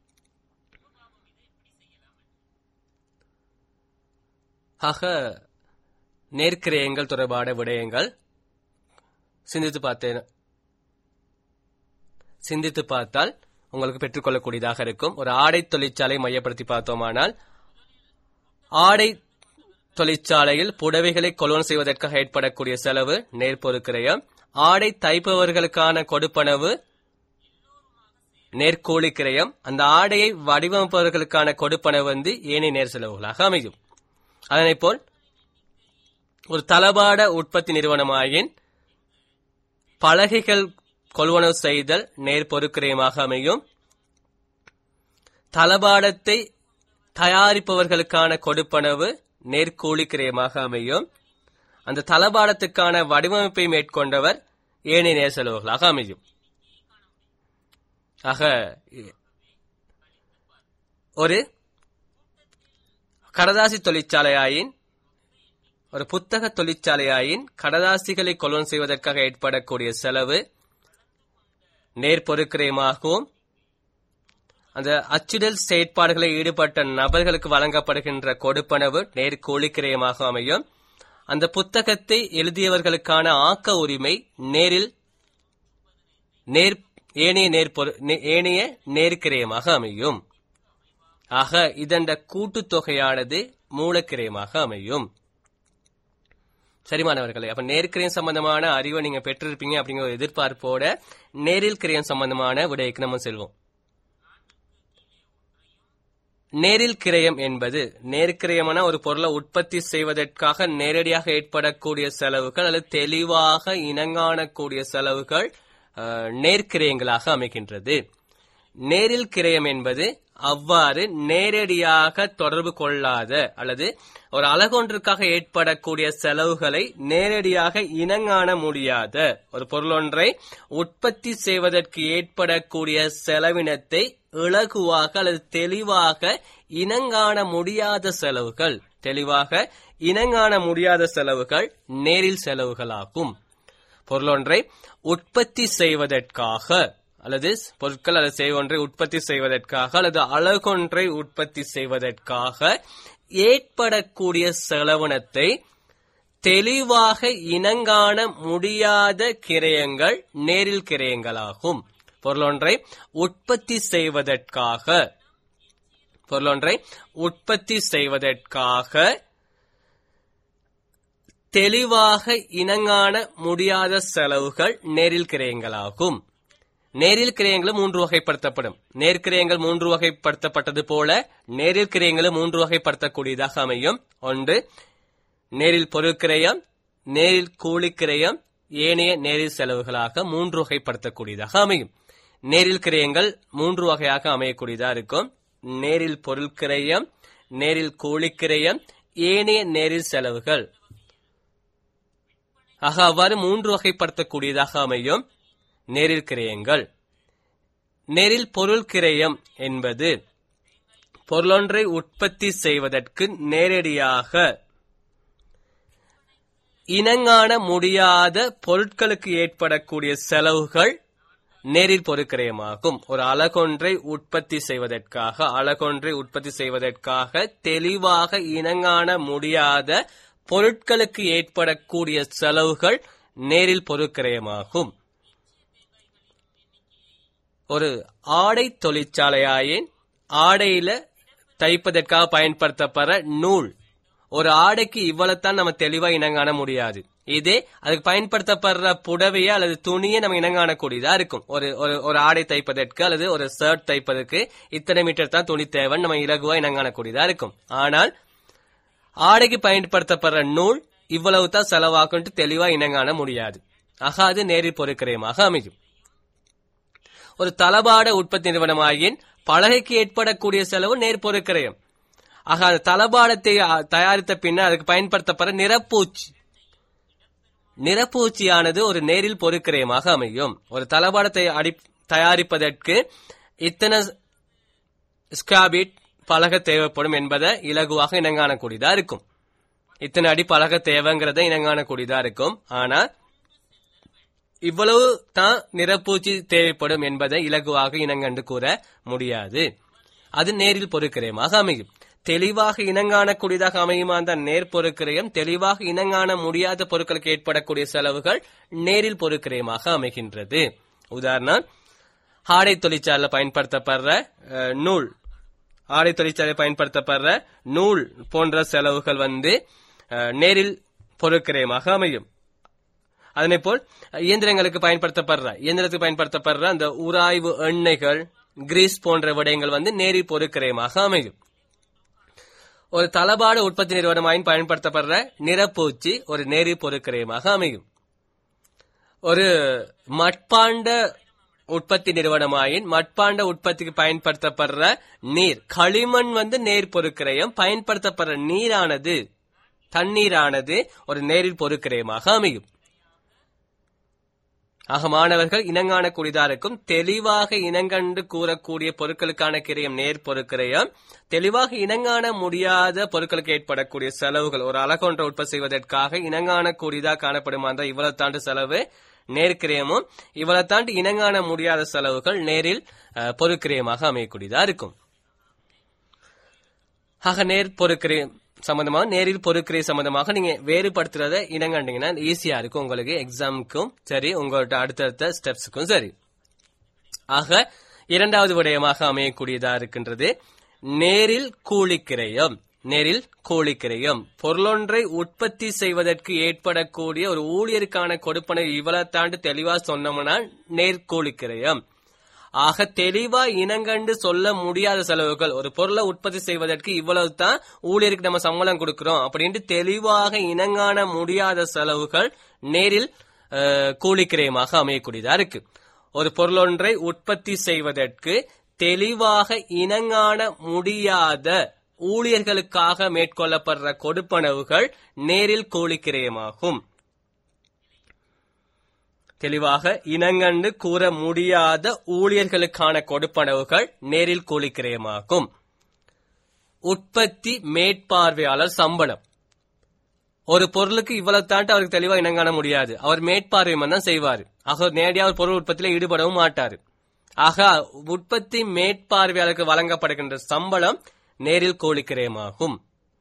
ஆக நேர்க்கிரயங்கள் தொடர்பான விடயங்கள் சிந்தித்து பார்த்தேன் சிந்தித்து பார்த்தால் உங்களுக்கு பெற்றுக்கொள்ளக்கூடியதாக இருக்கும் ஒரு ஆடை தொழிற்சாலை மையப்படுத்தி பார்த்தோமானால் ஆடை தொழிற்சாலையில் புடவைகளை கொள்வன் செய்வதற்காக ஏற்படக்கூடிய செலவு நேர்பொருக்கிரயம் ஆடை தைப்பவர்களுக்கான கொடுப்பனவு நேர்கூலி கிரயம் அந்த ஆடையை வடிவமைப்பவர்களுக்கான கொடுப்பனவு வந்து ஏனைய நேர் செலவுகளாக அமையும் அதனை போல் ஒரு தளபாட உற்பத்தி நிறுவனமாயின் பலகைகள் கொள்வனவு செய்தல் நேர் பொறுக்கிரயமாக அமையும் தளபாடத்தை தயாரிப்பவர்களுக்கான கொடுப்பனவு நேர்கூலி கிரயமாக அமையும் அந்த தளபாடத்துக்கான வடிவமைப்பை மேற்கொண்டவர் ஏனைய நேர் செலவுகளாக அமையும் ஆக ஒரு கடதாசி தொழிற்சாலையாயின் ஒரு புத்தக தொழிற்சாலையாயின் கடதாசிகளை கொள்வன் செய்வதற்காக ஏற்படக்கூடிய செலவு நேர்பொருக்கிரயமாகவும் அந்த அச்சிடல் செயற்பாடுகளில் ஈடுபட்ட நபர்களுக்கு வழங்கப்படுகின்ற கொடுப்பனவு நேர்கூலிக்கிரயமாக அமையும் அந்த புத்தகத்தை எழுதியவர்களுக்கான ஆக்க உரிமை நேரில் நேர் ஏனைய நேர்பொரு நே- ஏனைய நேர்க்கிரயமாக அமையும் ஆக இதண்ட கூட்டுத்தொகையானது மூலக்கிரயமாக அமையும் சரிமானவர்களே அப்ப நேர்க்கிரயம் சம்பந்தமான அறிவை நீங்க பெற்றிருப்பீங்க அப்படிங்கிற ஒரு எதிர்பார்ப்போட நேரில் கிரயம் சம்பந்தமான விடைக்கு நம்ம செல்வோம் நேரில் கிரயம் என்பது நேர்க்கிரயமான ஒரு பொருளை உற்பத்தி செய்வதற்காக நேரடியாக ஏற்படக்கூடிய செலவுகள் அல்லது தெளிவாக இனங்காணக்கூடிய செலவுகள் அஹ், நேர்க்கிரயங்களாக அமைகின்றது நேரில் கிரயம் என்பது அவ்வாறு நேரடியாக தொடர்பு கொள்ளாத அல்லது ஒரு அழகொன்றுக்காக ஏற்படக்கூடிய செலவுகளை நேரடியாக இனங்காண முடியாத ஒரு பொருளொன்றை உற்பத்தி செய்வதற்கு ஏற்படக்கூடிய செலவினத்தை இலகுவாக அல்லது தெளிவாக இனங்காண முடியாத செலவுகள் தெளிவாக இனங்காண முடியாத செலவுகள் நேரில் செலவுகளாகும் பொருளொன்றை உற்பத்தி செய்வதற்காக அல்லது பொருட்கள் அல்லது செய்வொன்றை உற்பத்தி செய்வதற்காக அல்லது அழகொன்றை உற்பத்தி செய்வதற்காக ஏற்படக்கூடிய செலவினத்தை தெளிவாக இனங்காண முடியாத கிரயங்கள் நேரில் கிரயங்களாகும் பொருளொன்றை உற்பத்தி செய்வதற்காக பொருளொன்றை உற்பத்தி செய்வதற்காக தெளிவாக இனங்காண முடியாத செலவுகள் நேரில் கிரயங்களாகும் நேரில் கிரயங்களும் மூன்று வகைப்படுத்தப்படும் நேர்க்கிரயங்கள் மூன்று வகைப்படுத்தப்பட்டது போல நேரில் கிரயங்களும் மூன்று வகைப்படுத்தக்கூடியதாக அமையும் ஒன்று நேரில் பொருட்கிரயம் நேரில் கூலிக்கிரயம் ஏனைய நேரில் செலவுகளாக மூன்று வகைப்படுத்தக்கூடியதாக அமையும் நேரில் கிரயங்கள் மூன்று வகையாக அமையக்கூடியதா இருக்கும் நேரில் பொருட்கிரயம் நேரில் கூலிக்கிரயம் ஏனைய நேரில் செலவுகள் ஆக அவ்வாறு மூன்று வகைப்படுத்தக்கூடியதாக அமையும் நேரில் கிரயங்கள் நேரில் பொருள் கிரயம் என்பது பொருளொன்றை உற்பத்தி செய்வதற்கு நேரடியாக இனங்காண முடியாத பொருட்களுக்கு ஏற்படக்கூடிய செலவுகள் நேரில் பொருட்கிரயமாகும் ஒரு அழகொன்றை உற்பத்தி செய்வதற்காக அழகொன்றை உற்பத்தி செய்வதற்காக தெளிவாக இனங்காண முடியாத பொருட்களுக்கு ஏற்படக்கூடிய செலவுகள் நேரில் பொருட்கிரயமாகும் ஒரு ஆடை தொழிற்சாலையாயின் ஆடையில தைப்பதற்காக பயன்படுத்தப்படுற நூல் ஒரு ஆடைக்கு இவ்வளவுதான் நம்ம தெளிவா இனங்காண முடியாது இதே அதுக்கு பயன்படுத்தப்படுற புடவைய அல்லது துணியை நம்ம இனங்காணக்கூடியதா இருக்கும் ஒரு ஒரு ஒரு ஆடை தைப்பதற்கு அல்லது ஒரு ஷர்ட் தைப்பதற்கு இத்தனை மீட்டர் தான் துணி தேவைன்னு நம்ம இலகுவா இனங்காணக்கூடியதா இருக்கும் ஆனால் ஆடைக்கு பயன்படுத்தப்படுற நூல் இவ்வளவு தான் செலவாகும்ட்டு தெளிவா இனங்காண முடியாது ஆக அது நேரில் பொருட்கிரயமாக அமையும் ஒரு தளபாட உற்பத்தி நிறுவனமாயின் பலகைக்கு ஏற்படக்கூடிய செலவு நேர்பொருட்கிரயம் ஆக அந்த தளபாடத்தை அ, தயாரித்த பின்னர் அதுக்கு பயன்படுத்தப்படுற நிறப்பூச்சி நிறப்பூச்சியானது ஒரு நேரில் பொருட்கிரயமாக அமையும் ஒரு தளபாடத்தை அடி தயாரிப்பதற்கு இத்தனை ஸ்காபிட் பலகை தேவைப்படும் என்பதை இலகுவாக இனங்காணக்கூடியதா இருக்கும் இத்தனை அடி பலகை தேவைங்கிறத இனங்காணக்கூடியதா இருக்கும் ஆனா இவ்வளவு தான் நிறப்பூச்சி தேவைப்படும் என்பதை இலகுவாக இனங்கண்டு கூற முடியாது அது நேரில் பொருட்கிரயமாக அமையும் தெளிவாக இனங்காணக்கூடியதாக அமையுமா அந்த நேர் பொருட்கிரயம் தெளிவாக இனங்காண முடியாத பொருட்களுக்கு ஏற்படக்கூடிய செலவுகள் நேரில் பொருட்கிரயமாக அமைகின்றது உதாரணம் ஆடை தொழிற்சாலையில பயன்படுத்தப்படுற அஹ், நூல் ஆடை தொழிற்சாலை பயன்படுத்தப்படுற நூல் போன்ற செலவுகள் வந்து அஹ், நேரில் பொருட்கிரயமாக அமையும் அதனை போல் இயந்திரங்களுக்கு பயன்படுத்தப்படுற இயந்திரத்துக்கு பயன்படுத்தப்படுற அந்த உராய்வு எண்ணெய்கள் கிரீஸ் போன்ற விடயங்கள் வந்து நேரில் பொருட்கிரயமாக அமையும் ஒரு தளபாட உற்பத்தி நிறுவனமாயின் பயன்படுத்தப்படுற நிறப்பூச்சி ஒரு நேரி பொருட்கிரயமாக அமையும் ஒரு மட்பாண்ட உற்பத்தி நிறுவனமாயின் மட்பாண்ட உற்பத்திக்கு பயன்படுத்தப்படுற நீர் களிமண் வந்து நேர் பொருட்கிரயம் பயன்படுத்தப்படுற நீரானது தண்ணீரானது ஒரு நேரில் பொருட்கிரயமாக அமையும் ஆக மாணவர்கள் இனங்காணக்கூடியதாருக்கும் தெளிவாக இனங்கண்டு கூறக்கூடிய பொருட்களுக்கான கிரயம் நேர் பொருட்கிரயம் தெளிவாக இனங்காண முடியாத பொருட்களுக்கு ஏற்படக்கூடிய செலவுகள் ஒரு அழகொன்றை உற்பத்தி செய்வதற்காக இனங்காணக்கூடியதா காணப்படுமா அந்த இவ்வளவு தாண்டு செலவு நேர்க்கிரயமும் இவ்வளவு தாண்டி இனங்காண முடியாத செலவுகள் நேரில் அஹ், பொருட்கிரயமாக அமையக்கூடியதா இருக்கும் ஆக நேர் பொருட்கிரயம் சம்பந்தமாக நேரில் பொருட்கிரை சம்பந்தமாக நீங்க வேறுபடுத்துறத இனங்கண்டீங்கன்னா ஈஸியா இருக்கும் உங்களுக்கு எக்ஸாமுக்கும் சரி உங்களோட அடுத்தடுத்த ஸ்டெப்ஸுக்கும் சரி ஆக இரண்டாவது விடயமாக அமையக்கூடியதா இருக்கின்றது நேரில் கூலிக்கிரயம் நேரில் கூலிக்கிரயம் பொருளொன்றை உற்பத்தி செய்வதற்கு ஏற்படக்கூடிய ஒரு ஊழியருக்கான கொடுப்பனை இவ்வளவு தாண்டு தெளிவா சொன்னோம்னா நேர்கூலிக்கிரயம் ஆக தெளிவா இனங்கண்டு சொல்ல முடியாத செலவுகள் ஒரு பொருளை உற்பத்தி செய்வதற்கு இவ்வளவு தான் ஊழியருக்கு நம்ம சம்பளம் கொடுக்கிறோம் அப்படின்ட்டு தெளிவாக இனங்காண முடியாத செலவுகள் நேரில் அஹ், கூலிக்கிரயமாக அமையக்கூடியதா இருக்கு ஒரு பொருளொன்றை உற்பத்தி செய்வதற்கு தெளிவாக இனங்காண முடியாத ஊழியர்களுக்காக மேற்கொள்ளப்படுற கொடுப்பனவுகள் நேரில் கூலிக்கிரயமாகும் தெளிவாக இனங்கண்டு கூற முடியாத ஊழியர்களுக்கான கொடுப்பனவுகள் நேரில் கூலிக்கிரயமாகும் உற்பத்தி மேற்பார்வையாளர் சம்பளம் ஒரு பொருளுக்கு இவ்வளவு தாண்டி அவருக்கு தெளிவா இனங்காண முடியாது அவர் மேற்பார்வை தான் செய்வார் ஆக அவர் நேரடியாக ஒரு பொருள் உற்பத்தியில ஈடுபடவும் மாட்டார் ஆக உற்பத்தி மேற்பார்வையாளருக்கு வழங்கப்படுகின்ற சம்பளம் நேரில் கோழிக்கிரயமாகும்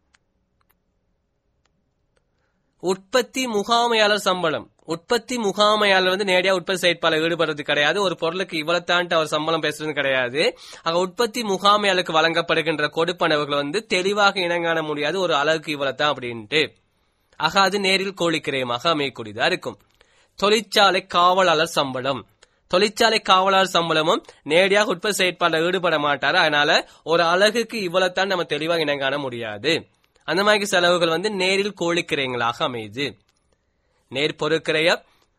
உற்பத்தி முகாமையாளர் சம்பளம் உற்பத்தி முகாமையாளர் வந்து நேரடியாக உற்பத்தி செயற்பாளர் ஈடுபடுறது கிடையாது ஒரு பொருளுக்கு இவ்வளவு தாண்டி அவர் சம்பளம் பேசுறது கிடையாது ஆக உற்பத்தி முகாமையாளருக்கு வழங்கப்படுகின்ற கொடுப்பனவுகள் வந்து தெளிவாக இனங்காண முடியாது ஒரு அளவுக்கு இவ்வளவு தான் அப்படின்ட்டு ஆக அது நேரில் கோழிக்கிரயமாக அமையக்கூடியதா இருக்கும் தொழிற்சாலை காவலாளர் சம்பளம் தொழிற்சாலை காவலாளர் சம்பளமும் நேரடியாக உற்பத்தி செயற்பாட்டில் ஈடுபட மாட்டாரு அதனால ஒரு அழகுக்கு இவ்வளவு தான் நம்ம தெளிவாக இனங்காண முடியாது அந்த மாதிரி செலவுகள் வந்து நேரில் கோழிக்கிரயங்களாக அமையுது நேர் பொருட்கிரயம்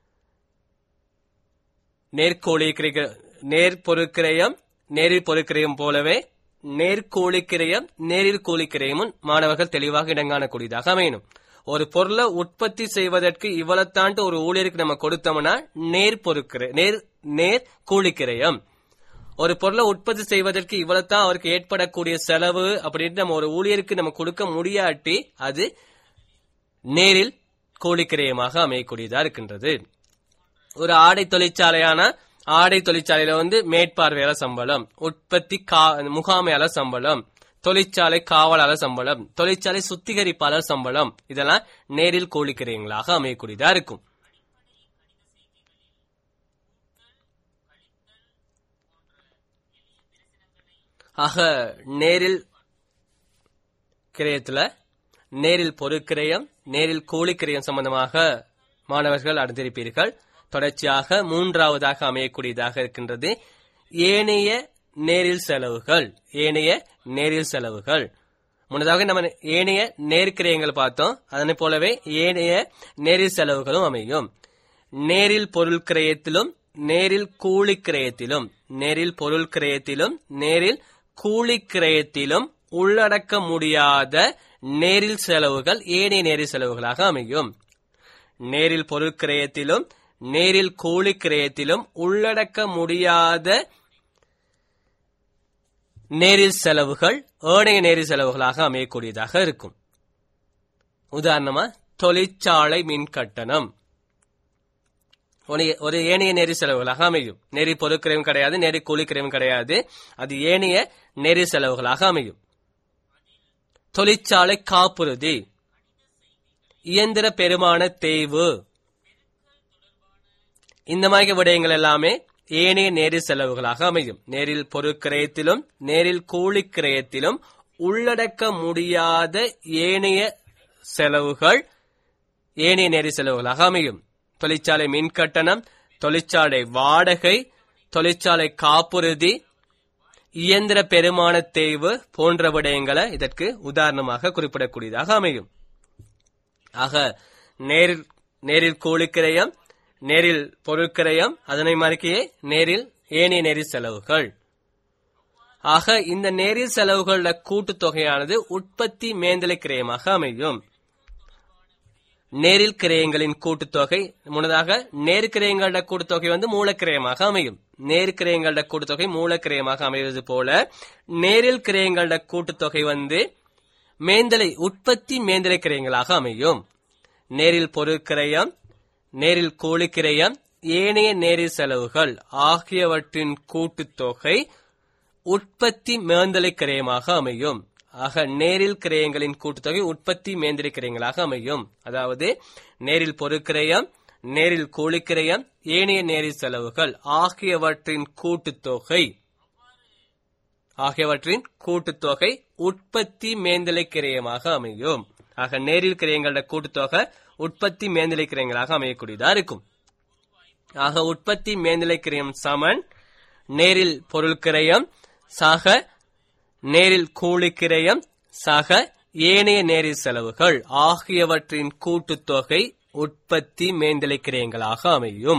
நேர்கோழிக்கிரய நேர் பொருட்கிரயம் நேரில் பொருட்கிரயம் போலவே நேர்கோழிக்கிரயம் நேரில் கோழிக்கிரயமும் மாணவர்கள் தெளிவாக இடங்காணக்கூடியதாக அமையணும் ஒரு பொருளை உற்பத்தி செய்வதற்கு இவ்வளவு தாண்டு ஒரு ஊழியருக்கு நம்ம கொடுத்தோம்னா நேர் பொருட்கிற நேர் நேர் கூலிக்கிரயம் ஒரு பொருளை உற்பத்தி செய்வதற்கு இவ்வளவு தான் அவருக்கு ஏற்படக்கூடிய செலவு அப்படின்னு நம்ம ஒரு ஊழியருக்கு நம்ம கொடுக்க முடியாட்டி அது நேரில் கூலிக்கிரயமாக அமையக்கூடியதா இருக்கின்றது ஒரு ஆடை தொழிற்சாலையான ஆடை தொழிற்சாலையில வந்து மேற்பார்வையாளர் சம்பளம் உற்பத்தி கா- முகாமையாளர் சம்பளம் தொழிற்சாலை காவலாளர் சம்பளம் தொழிற்சாலை சுத்திகரிப்பாளர் சம்பளம் இதெல்லாம் நேரில் கூலிக்கிரயங்களாக அமையக்கூடியதா இருக்கும் ஆக நேரில் கிரயத்துல நேரில் பொருட்கிரயம் நேரில் கூலிக்கிரயம் சம்பந்தமாக மாணவர்கள் அறிந்திருப்பீர்கள் தொடர்ச்சியாக மூன்றாவதாக அமையக்கூடியதாக இருக்கின்றது ஏனைய நேரில் செலவுகள் ஏனைய நேரில் செலவுகள் முன்னதாக நம்ம ஏனைய நேர்க்கிரயங்கள் பார்த்தோம் அதனை போலவே ஏனைய நேரில் செலவுகளும் அமையும் நேரில் பொருள் கிரயத்திலும் நேரில் கூலி கிரயத்திலும் நேரில் பொருள் கிரயத்திலும் நேரில் கூலி கிரயத்திலும் உள்ளடக்க முடியாத நேரில் செலவுகள் ஏனைய நேரில் செலவுகளாக அமையும் நேரில் பொருள் கிரயத்திலும் நேரில் கூலி கிரயத்திலும் உள்ளடக்க முடியாத நேரில் செலவுகள் ஏனைய நேரில் செலவுகளாக அமையக்கூடியதாக இருக்கும் உதாரணமா தொழிற்சாலை மின் கட்டணம் ஒரு- ஒரு ஏனைய நெறி செலவுகளாக அமையும் நெறி பொருட்கிரயம் கிடையாது நெறி கூலிக்கிரயம் கிடையாது அது ஏனைய நெறி செலவுகளாக அமையும் தொழிற்சாலை காப்புறுதி இயந்திர பெருமான தேய்வு இந்த மாதிரி விடயங்கள் எல்லாமே ஏனைய நேரில் செலவுகளாக அமையும் நேரில் பொருட்கிரயத்திலும் நேரில் கூலி கிரயத்திலும் உள்ளடக்க முடியாத ஏனைய செலவுகள் ஏனைய நேரி செலவுகளாக அமையும் தொழிற்சாலை மின் கட்டணம் தொழிற்சாலை வாடகை தொழிற்சாலை காப்புறுதி இயந்திர பெருமான தேய்வு போன்ற விடயங்களை இதற்கு உதாரணமாக குறிப்பிடக்கூடியதாக அமையும் ஆக நேரில் நேரில் கூலிக்கிரயம் நேரில் பொருட்கிரயம் அதனை மறுக்கையே நேரில் ஏனைய நேரில் செலவுகள் ஆக இந்த நேரில் செலவுகளோட கூட்டுத்தொகையானது உற்பத்தி மேந்தலை கிரயமாக அமையும் நேரில் கிரயங்களின் கூட்டுத்தொகை முன்னதாக நேர்கிரயங்களோட கூட்டுத்தொகை வந்து மூலக்கிரயமாக அமையும் நேர்கிரயங்களோட கூட்டுத்தொகை மூலக்கிரயமாக அமைவது போல நேரில் கிரயங்களோட கூட்டுத்தொகை வந்து மேந்தலை உற்பத்தி மேந்தலை கிரயங்களாக அமையும் நேரில் பொருட்கிரயம் நேரில் கூலிக்கிரயம் ஏனைய நேரில் செலவுகள் ஆகியவற்றின் கூட்டுத்தொகை உற்பத்தி மேந்தலை கிரயமாக அமையும் ஆக நேரில் கிரயங்களின் கூட்டுத்தொகை உற்பத்தி மேந்திரை கிரயங்களாக அமையும் அதாவது நேரில் பொருட்கிரயம் நேரில் கூலிக்கிரயம் ஏனைய நேரில் செலவுகள் ஆகியவற்றின் கூட்டுத்தொகை ஆகியவற்றின் கூட்டுத்தொகை உற்பத்தி மேந்தலை கிரயமாக அமையும் ஆக நேரில் கிரயங்களோட கூட்டுத்தொகை உற்பத்தி மேந்தலை கிரயங்களாக அமையக்கூடியதா இருக்கும் ஆக உற்பத்தி மேந்தலை கிரயம் சமன் நேரில் பொருள் கிரயம் சக நேரில் கூலி கிரயம் சக ஏனைய நேரில் செலவுகள் ஆகியவற்றின் கூட்டுத்தொகை உற்பத்தி மேந்தலை கிரயங்களாக அமையும்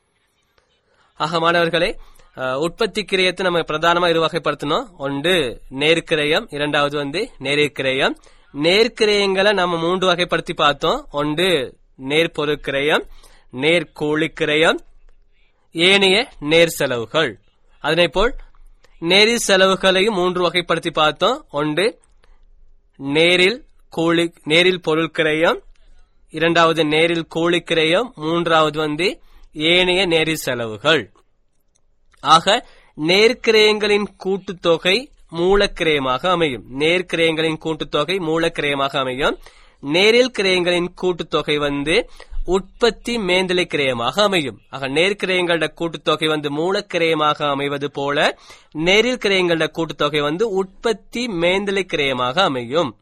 ஆக மாணவர்களே அஹ், உற்பத்தி கிரயத்தை நம்ம பிரதானமா இரு வகைப்படுத்தணும் ஒன்று நேர்க்கிரயம் இரண்டாவது வந்து நேரிற்கிரயம் நேர்க்கிரயங்களை நம்ம மூன்று வகைப்படுத்தி பார்த்தோம் ஒன்று நேர்பொருட்கிரயம் நேர்கூலிக்கிரயம் ஏனைய நேர் செலவுகள் அதனை போல் நேரில் செலவுகளையும் மூன்று வகைப்படுத்தி பார்த்தோம் ஒன்று நேரில் கூலி நேரில் பொருட்கிரயம் இரண்டாவது நேரில் கூலிக்கிரயம் மூன்றாவது வந்து ஏனைய நேரில் செலவுகள் ஆக நேர்க்கிரயங்களின் கூட்டுத்தொகை மூலக்கிரயமாக அமையும் நேர்க்கிரயங்களின் கூட்டுத்தொகை மூலக்கிரயமாக அமையும் நேரில் கிரயங்களின் கூட்டுத்தொகை வந்து உற்பத்தி மேந்தலை கிரயமாக அமையும் ஆக நேர்க்கிரயங்களோட கூட்டுத்தொகை வந்து மூலக்கிரயமாக அமைவது போல நேரில் கிரயங்களோட கூட்டுத்தொகை வந்து உற்பத்தி மேந்தலை கிரயமாக அமையும்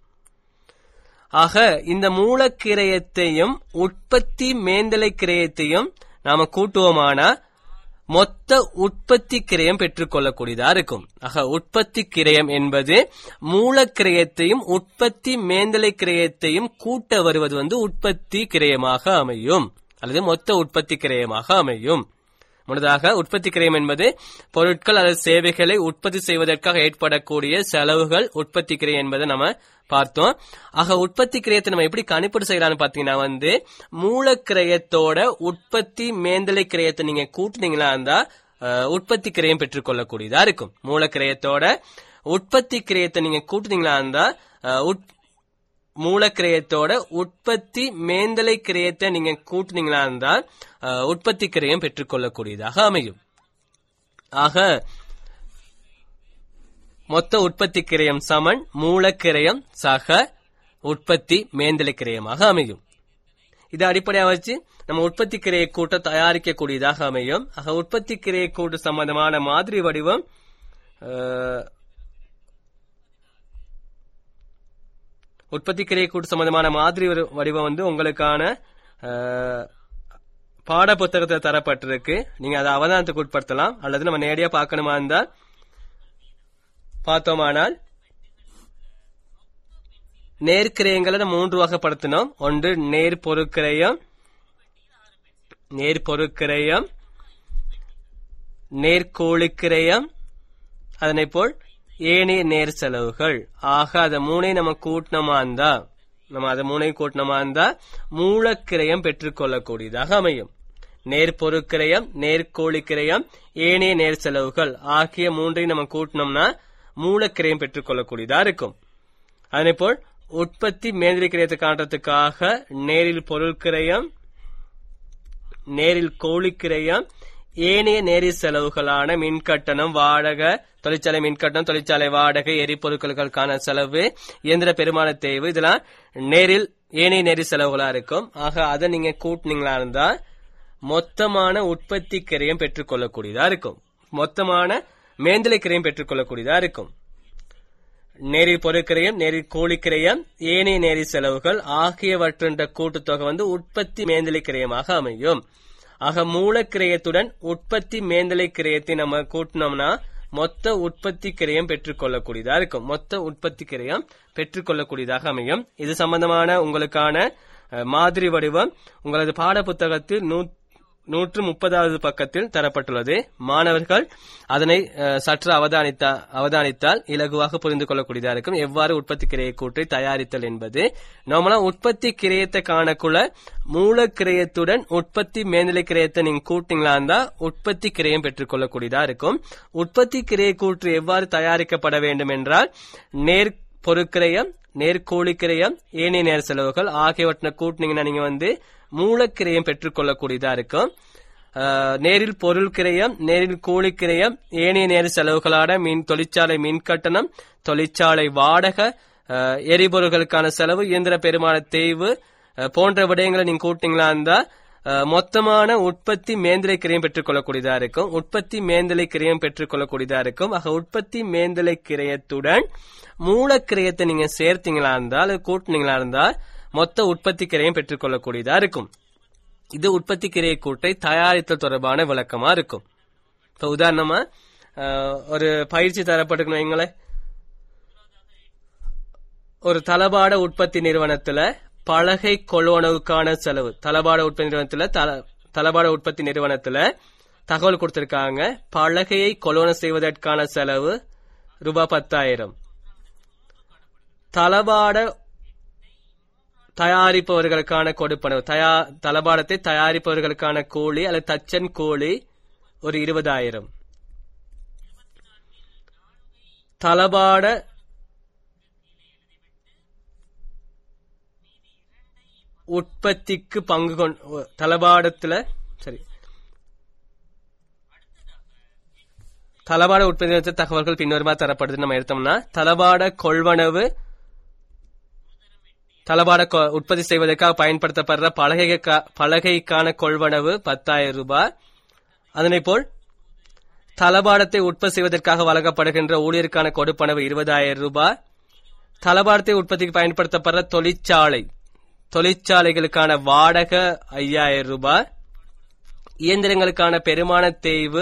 ஆக இந்த மூலக்கிரயத்தையும் உற்பத்தி மேந்தலை கிரயத்தையும் நாம கூட்டுவோமானா மொத்த உற்பத்தி கிரயம் பெற்றுக்கொள்ளக்கூடியதா இருக்கும் ஆக உற்பத்தி கிரயம் என்பது மூலக்கிரயத்தையும் உற்பத்தி மேந்தலை கிரயத்தையும் கூட்ட வருவது வந்து உற்பத்தி கிரயமாக அமையும் அல்லது மொத்த உற்பத்தி கிரயமாக அமையும் முன்னதாக உற்பத்தி கிரயம் என்பது பொருட்கள் அல்லது சேவைகளை உற்பத்தி செய்வதற்காக ஏற்படக்கூடிய செலவுகள் உற்பத்தி கிரயம் என்பதை நம்ம பார்த்தோம் ஆக உற்பத்தி கிரயத்தை நம்ம எப்படி கணிப்பீடு செய்யலாம்னு பாத்தீங்கன்னா வந்து மூலக்கிரயத்தோட உற்பத்தி மேந்தலை கிரயத்தை நீங்க கூட்டுனீங்களா இருந்தா அஹ், உற்பத்தி கிரயம் பெற்றுக்கொள்ளக்கூடியதா இருக்கும் மூலக்கிரயத்தோட உற்பத்தி கிரயத்தை நீங்க கூட்டுனீங்களா இருந்தா அஹ், உட்- மூலக்கிரயத்தோட உற்பத்தி மேந்தலை கிரயத்தை நீங்க கூட்டுனீங்களா இருந்தால் அஹ், உற்பத்தி கிரயம் பெற்றுக்கொள்ளக்கூடியதாக அமையும் ஆக மொத்த உற்பத்தி கிரயம் சமன் மூலக்கிரயம் சக உற்பத்தி மேந்தலை கிரயமாக அமையும் இதை அடிப்படையாக வச்சு நம்ம உற்பத்தி கிரையை கூட்ட தயாரிக்கக்கூடியதாக அமையும் ஆக உற்பத்தி கிரையை கூட்டு சம்பந்தமான மாதிரி வடிவம் அஹ், உற்பத்தி கிரையை கூட்டு சம்பந்தமான மாதிரி ஒரு வடிவம் வந்து உங்களுக்கான அஹ், பாட புத்தகத்தில் தரப்பட்டிருக்கு நீங்க அதை அவதானத்துக்கு உட்படுத்தலாம் அல்லது நம்ம நேரடியா பார்க்கணுமா இருந்தால் பார்த்தோமானால் நேர்க்கிரயங்களை நம்ம மூன்று வகைப்படுத்தினோம் ஒன்று நேர் பொருட்கிரயம் நேர் பொருட்கிரயம் நேர்கோழிக்கிரயம் அதனை போல் ஏனைய நேர் செலவுகள் ஆக அதை மூணையும் நம்ம கூட்டினோமா இருந்தா நம்ம அதை மூணையும் கூட்டினோமா இருந்தா மூலக்கிரயம் பெற்றுக்கொள்ளக்கூடியதாக அமையும் நேர்பொருட்கிரயம் நேர்கோழிக்கிரயம் ஏனைய நேர் செலவுகள் ஆகிய மூன்றையும் நம்ம கூட்டினோம்னா மூலக்கிரயம் பெற்றுக்கொள்ளக்கூடியதா இருக்கும் அதேபோல் உற்பத்தி மேந்திரி கிரயத்தை காட்டுறதுக்காக நேரில் பொருட்கிரயம் நேரில் கோழிக்கிரயம் ஏனைய நேரில் செலவுகளான மின்கட்டணம் வாடகை தொழிற்சாலை மின்கட்டணம் தொழிற்சாலை வாடகை எரிபொருட்களுக்கான செலவு இயந்திர பெருமான தேய்வு இதெல்லாம் நேரில் ஏனைய நேரில் செலவுகளா இருக்கும் ஆக அதை நீங்க கூட்டினீங்களா இருந்தா மொத்தமான உற்பத்தி கிரயம் பெற்றுக்கொள்ளக்கூடியதா இருக்கும் மொத்தமான மேந்தலை கிரயம் பெற்றுக்கொள்ளக்கூடியதா இருக்கும் நேரி பொருட்கிரயம் நேரி கூலிக்கிரயம் ஏனைய நேரி செலவுகள் ஆகியவற்றின் கூட்டுத்தொகை வந்து உற்பத்தி மேந்தலை கிரயமாக அமையும் ஆக மூலக்கிரயத்துடன் உற்பத்தி மேந்தலை கிரயத்தை நம்ம கூட்டினோம்னா மொத்த உற்பத்தி கிரயம் பெற்றுக்கொள்ளக்கூடியதா இருக்கும் மொத்த உற்பத்தி கிரயம் பெற்றுக்கொள்ளக்கூடியதாக அமையும் இது சம்பந்தமான உங்களுக்கான அஹ், மாதிரி வடிவம் உங்களது பாட புத்தகத்தில் நூ- நூற்று முப்பதாவது பக்கத்தில் தரப்பட்டுள்ளது மாணவர்கள் அதனை அஹ், சற்று அவதானித்தா அவதானித்தால் இலகுவாக புரிந்து கொள்ளக்கூடியதா இருக்கும் எவ்வாறு உற்பத்தி கிரைய கூற்றை தயாரித்தல் என்பது நார்மலா உற்பத்தி கிரயத்தை காணக்குள்ள மூல கிரயத்துடன் உற்பத்தி மேல்நிலை கிரயத்தை நீங்க கூட்டிங்களா இருந்தா உற்பத்தி கிரயம் பெற்றுக்கொள்ளக்கூடியதா இருக்கும் உற்பத்தி கிரைய கூற்று எவ்வாறு தயாரிக்கப்பட வேண்டும் என்றால் நேர் பொருட்கிரயம் நேர்கூலிக்கிரயம் ஏனைய நேர செலவுகள் ஆகியவற்றை கூட்டினீங்கன்னா நீங்க வந்து மூலக்கிரயம் பெற்றுக்கொள்ளக்கூடியதா இருக்கும் ஆஹ், நேரில் பொருள் கிரயம் நேரில் கூலி கிரயம் ஏனைய நேர செலவுகளான மின் தொழிற்சாலை மின் கட்டணம் தொழிற்சாலை வாடகை ஆஹ், எரிபொருள்களுக்கான செலவு இயந்திர பெருமான தேய்வு ஆஹ், போன்ற விடயங்களை நீங்க கூட்டிங்களா இருந்தா ஆஹ், மொத்தமான உற்பத்தி மேந்தலை கிரயம் பெற்றுக்கொள்ளக்கூடியதா இருக்கும் உற்பத்தி மேந்தலை கிரயம் பெற்றுக்கொள்ளக்கூடியதா இருக்கும் ஆக உற்பத்தி மேந்தலை கிரயத்துடன் மூலக்கிரயத்தை நீங்க சேர்த்தீங்களா இருந்தா அல்லது கூட்டினீங்களா இருந்தா மொத்த உற்பத்தி கிரயம் பெற்றுக்கொள்ளக்கூடியதா இருக்கும் இது உற்பத்தி கிரைய கூட்டை தயாரித்தல் தொடர்பான விளக்கமா இருக்கும் இப்ப உதாரணமா ஆஹ், ஒரு பயிற்சி தரப்பட்டிருக்கணும் வைங்களேன் ஒரு தளபாட உற்பத்தி நிறுவனத்துல பலகை கொள்வனவுக்கான செலவு தளபாட உற்பத்தி நிறுவனத்துல தல- தளபாட உற்பத்தி நிறுவனத்துல தகவல் கொடுத்திருக்காங்க பலகையை கொள்வனம் செய்வதற்கான செலவு ரூபாய் பத்தாயிரம் தளபாட தயாரிப்பவர்களுக்கான கொடுப்பனவு தயா தளபாடத்தை தயாரிப்பவர்களுக்கான கூலி அல்லது தச்சன் கூலி ஒரு இருபதாயிரம் தளபாட உற்பத்திக்கு பங்கு கொண்டு தளபாடத்துல சரி தளபாட உற்பத்தி நிறுவனத்து தகவல்கள் பின்வருமாறு தரப்படுது நம்ம எடுத்தோம்னா தளபாட கொள்வனவு தளபாட கொ- உற்பத்தி செய்வதற்காக பயன்படுத்தப்படுற பலகை பலகைக்கான கொள்வனவு பத்தாயிரம் ரூபாய் அதனை போல் தளபாடத்தை உற்பத்தி செய்வதற்காக வழங்கப்படுகின்ற ஊழியருக்கான கொடுப்பனவு இருபதாயிரம் ரூபாய் தளபாடத்தை உற்பத்திக்கு பயன்படுத்தப்படுற தொழிற்சாலை தொழிற்சாலைகளுக்கான வாடகை ஐயாயிரம் ரூபாய் இயந்திரங்களுக்கான பெருமான தேய்வு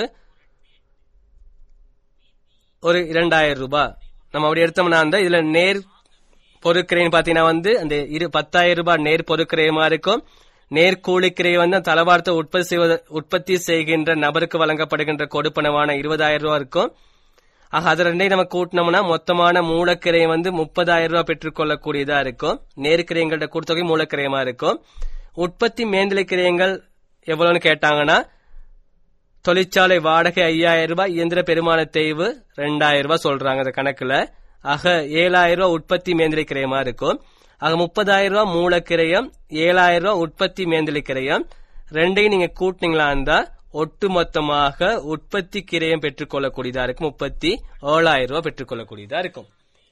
ஒரு இரண்டாயிரம் ரூபாய் நம்ம அப்படி எடுத்தோம்னா அந்த இதுல நேர் பொருட்கிரைன்னு பாத்தீங்கன்னா வந்து அந்த இரு பத்தாயிரம் ரூபாய் நேர் பொருட்கிரயமா இருக்கும் நேர் கூலிக்கிரை வந்து அந்த தளவாரத்தை உற்பத்தி செய்வத உற்பத்தி செய்கின்ற நபருக்கு வழங்கப்படுகின்ற கொடுப்பனவான இருபதாயிரம் ரூபாய் இருக்கும் ஆக அது ரெண்டையும் நம்ம கூட்டினோம்னா மொத்தமான மூலக்கிரையம் வந்து முப்பதாயிரம் ரூபாய் பெற்றுக்கொள்ளக்கூடியதா இருக்கும் நேர்கிரையங்கள்ட்ட கூட்டுத்தொகை மூலக்கிரயமா இருக்கும் உற்பத்தி மேந்தலை கிரயங்கள் எவ்வளவுன்னு கேட்டாங்கன்னா தொழிற்சாலை வாடகை ஐயாயிரம் ரூபாய் இயந்திர பெருமான தேய்வு ரெண்டாயிரம் ரூபாய் சொல்றாங்க அந்த கணக்குல ஆக ஏழாயிரம் ரூபாய் உற்பத்தி மேந்திரை கிரயமா இருக்கும் ஆக முப்பதாயிரம் ரூபாய் மூலக்கிரயம் ஏழாயிரம் ரூபாய் உற்பத்தி மேந்திரை கிரயம் ரெண்டையும் நீங்க கூட்டினீங்களா இருந்தா ஒட்டு மொத்தமாக உற்பத்தி கிரயம் பெற்றுக்கொள்ளக்கூடியதா இருக்கும் முப்பத்தி ஏழாயிரம் ரூபாய் பெற்றுக்கொள்ளக்கூடியதா இருக்கும்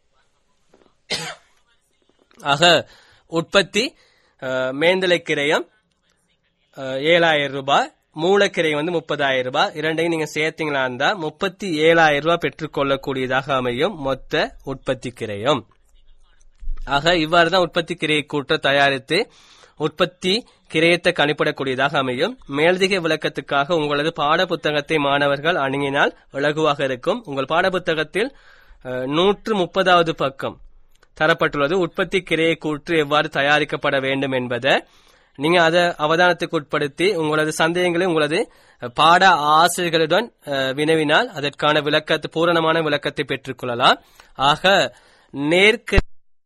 ஆக உற்பத்தி அஹ், மேந்தலை கிரயம் அஹ், ஏழாயிரம் ரூபாய் மூலக்கிரை வந்து முப்பதாயிரம் ரூபாய் இரண்டையும் நீங்க சேர்த்தீங்களா இருந்தா முப்பத்தி ஏழாயிரம் ரூபாய் பெற்றுக்கொள்ளக்கூடியதாக அமையும் மொத்த உற்பத்தி கிரயம் ஆக இவ்வாறு தான் உற்பத்தி கிரையை கூட்ட தயாரித்து உற்பத்தி கிரயத்தை கணிப்பிடக்கூடியதாக அமையும் மேலதிக விளக்கத்துக்காக உங்களது பாட புத்தகத்தை மாணவர்கள் அணுகினால் இலகுவாக இருக்கும் உங்கள் பாட புத்தகத்தில் அஹ், நூற்று முப்பதாவது பக்கம் தரப்பட்டுள்ளது உற்பத்தி கிரையை கூற்று எவ்வாறு தயாரிக்கப்பட வேண்டும் என்பதை நீங்க அதை அவதானத்துக்கு உட்படுத்தி உங்களது சந்தேகங்களை உங்களது பாட ஆசிரியர்களுடன் அஹ், வினவினால் அதற்கான விளக்கத்தை பூரணமான விளக்கத்தை பெற்றுக்கொள்ளலாம் ஆக நேர்க்கு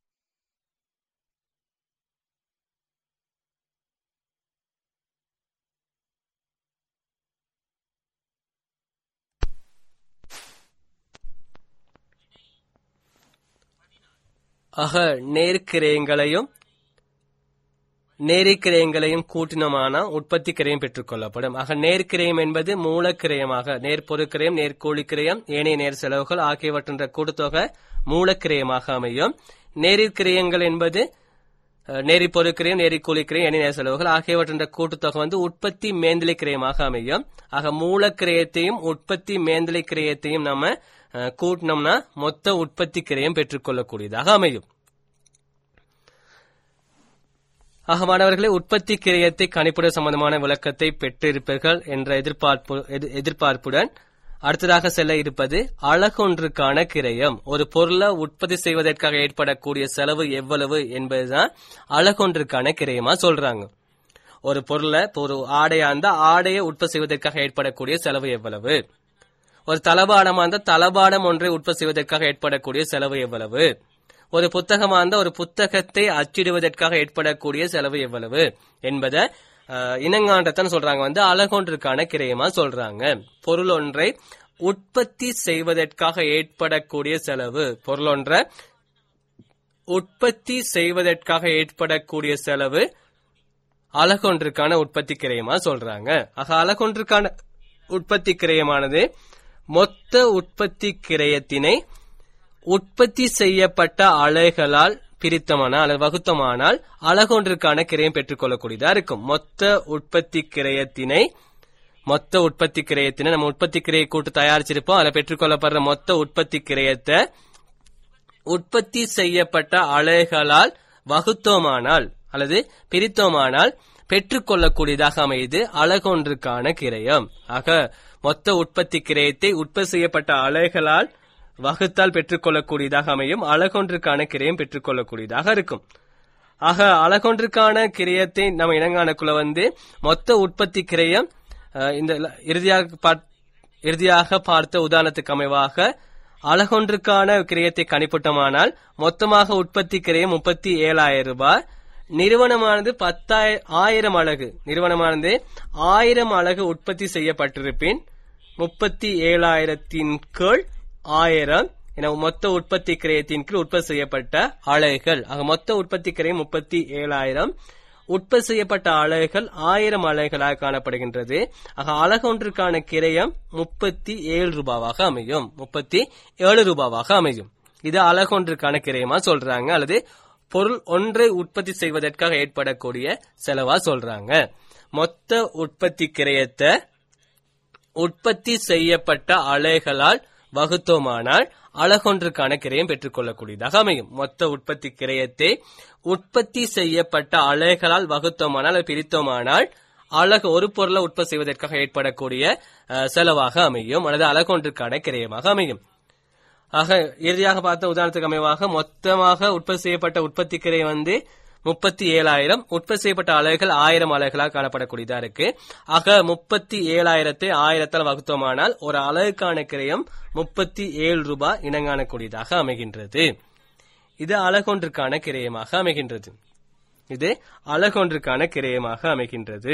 ஆக நேர்க்கிரயங்களையும் நேரிக்கிரயங்களையும் கூட்டினமான உற்பத்தி கிரயம் பெற்றுக்கொள்ளப்படும் ஆக நேர்க்கிரயம் என்பது மூலக்கிரயமாக நேர்பொருட்கிரயம் நேர்கோழிக்கிரயம் ஏனைய நேர் செலவுகள் ஆகியவற்றின் கூட்டுத்தொகை மூலக்கிரயமாக அமையும் நேரிற்கிரயங்கள் என்பது அஹ், நேரி பொருட்கிரயம் நேரி கூலிக்கிரயம் எண்ணெய் செலவுகள் ஆகியவற்றின் கூட்டுத்தொகை வந்து உற்பத்தி மேந்தலை கிரயமாக அமையும் ஆக மூலக்கிரயத்தையும் உற்பத்தி மேந்தலை கிரயத்தையும் நம்ம அஹ், கூட்டினோம்னா மொத்த உற்பத்தி கிரயம் பெற்றுக்கொள்ளக்கூடியதாக அமையும் ஆக மாணவர்களே உற்பத்தி கிரயத்தை கணிப்பிட சம்பந்தமான விளக்கத்தை பெற்றிருப்பீர்கள் என்ற எதிர்பார்ப்பு எதிர்- எதிர்பார்ப்புடன் அடுத்ததாக செல்ல இருப்பது அழகொன்றுக்கான கிரயம் ஒரு பொருளை உற்பத்தி செய்வதற்காக ஏற்படக்கூடிய செலவு எவ்வளவு என்பதுதான் அழகொன்றுக்கான கிரயமா சொல்றாங்க ஒரு பொருளை இப்போ ஒரு ஆடையா இருந்தா ஆடையை உற்பத்தி செய்வதற்காக ஏற்படக்கூடிய செலவு எவ்வளவு ஒரு தளபாடமா இருந்தா தளபாடம் ஒன்றை உற்பத்தி செய்வதற்காக ஏற்படக்கூடிய செலவு எவ்வளவு ஒரு புத்தகமா இருந்தா ஒரு புத்தகத்தை அச்சிடுவதற்காக ஏற்படக்கூடிய செலவு எவ்வளவு என்பதை அஹ், இனங்காண்டத்தான் சொல்றாங்க வந்து அழகொன்றுக்கான கிரயமா சொல்றாங்க பொருள் ஒன்றை உற்பத்தி செய்வதற்காக ஏற்படக்கூடிய செலவு பொருள் ஒன்றை உற்பத்தி செய்வதற்காக ஏற்படக்கூடிய செலவு அழகொன்றுக்கான உற்பத்தி கிரயமா சொல்றாங்க ஆக அழகொன்றுக்கான உற்பத்தி கிரயமானது மொத்த உற்பத்தி கிரயத்தினை உற்பத்தி செய்யப்பட்ட அலைகளால் பிரித்தமானால் அல்லது வகுத்தமானால் அழகொன்றுக்கான கிரயம் பெற்றுக்கொள்ளக்கூடியதா இருக்கும் மொத்த உற்பத்தி கிரயத்தினை மொத்த உற்பத்தி கிரயத்தினை நம்ம உற்பத்தி கிரைய கூட்டு தயாரிச்சிருப்போம் அதில் பெற்றுக்கொள்ளப்படுற மொத்த உற்பத்தி கிரயத்தை உற்பத்தி செய்யப்பட்ட அலைகளால் வகுத்தோமானால் அல்லது பிரித்தோமானால் பெற்றுக்கொள்ளக்கூடியதாக அமையுது அழகொன்றுக்கான கிரயம் ஆக மொத்த உற்பத்தி கிரயத்தை உற்பத்தி செய்யப்பட்ட அலைகளால் வகுத்தால் பெற்றுக்கொள்ளக்கூடியதாக அமையும் அழகொன்றுக்கான கிரயம் பெற்றுக்கொள்ளக்கூடியதாக இருக்கும் ஆக அழகொன்றுக்கான கிரயத்தை நம்ம இனங்கானக்குள்ள வந்து மொத்த உற்பத்தி கிரயம் அஹ், இந்த ல- இறுதியாக பார்- இறுதியாக பார்த்த உதாரணத்துக்கு அமைவாக அழகொன்றுக்கான கிரயத்தை கணிப்பிட்டோமானால் மொத்தமாக உற்பத்தி கிரயம் முப்பத்தி ஏழாயிரம் ரூபாய் நிறுவனமானது பத்தாய ஆயிரம் அலகு நிறுவனமானது ஆயிரம் அலகு உற்பத்தி செய்யப்பட்டிருப்பின் முப்பத்தி ஏழாயிரத்தின் கீழ் ஆயிரம் என மொத்த உற்பத்தி கிரயத்தின் கீழ் உற்பத்தி செய்யப்பட்ட அலகுகள் ஆக மொத்த உற்பத்தி கிரயம் முப்பத்தி ஏழாயிரம் உற்பத்தி செய்யப்பட்ட அலகுகள் ஆயிரம் அலகுகளாக காணப்படுகின்றது ஆக அலகொன்றுக்கான கிரயம் முப்பத்தி ஏழு ரூபாவாக அமையும் முப்பத்தி ஏழு ரூபாவாக அமையும் இது அலகொன்றுக்கான கிரயமா சொல்றாங்க அல்லது பொருள் ஒன்றை உற்பத்தி செய்வதற்காக ஏற்படக்கூடிய செலவா சொல்றாங்க மொத்த உற்பத்தி கிரயத்தை உற்பத்தி செய்யப்பட்ட அலைகளால் வகுத்தோமானால் அழகொன்றுக்கான கிரயம் பெற்றுக்கொள்ளக்கூடியதாக அமையும் மொத்த உற்பத்தி கிரயத்தை உற்பத்தி செய்யப்பட்ட அலைகளால் வகுத்தோமானால் அல்லது பிரித்தோமானால் அழகு ஒரு பொருளை உற்பத்தி செய்வதற்காக ஏற்படக்கூடிய அஹ், செலவாக அமையும் அல்லது அழகொன்றுக்கான கிரயமாக அமையும் ஆக இறுதியாக பார்த்த உதாரணத்துக்கு அமைவாக மொத்தமாக உற்பத்தி செய்யப்பட்ட உற்பத்தி கிரை வந்து முப்பத்தி ஏழாயிரம் உற்பத்தி செய்யப்பட்ட அலகுகள் ஆயிரம் அலகுகளாக காணப்படக்கூடியதா இருக்கு ஆக முப்பத்தி ஏழாயிரத்தை ஆயிரத்தால் வகுத்தோமானால் ஒரு அலகுக்கான கிரயம் முப்பத்தி ஏழு ரூபாய் இனங்காணக்கூடியதாக அமைகின்றது இது அழகொன்றுக்கான கிரயமாக அமைகின்றது இது அழகொன்றுக்கான கிரயமாக அமைகின்றது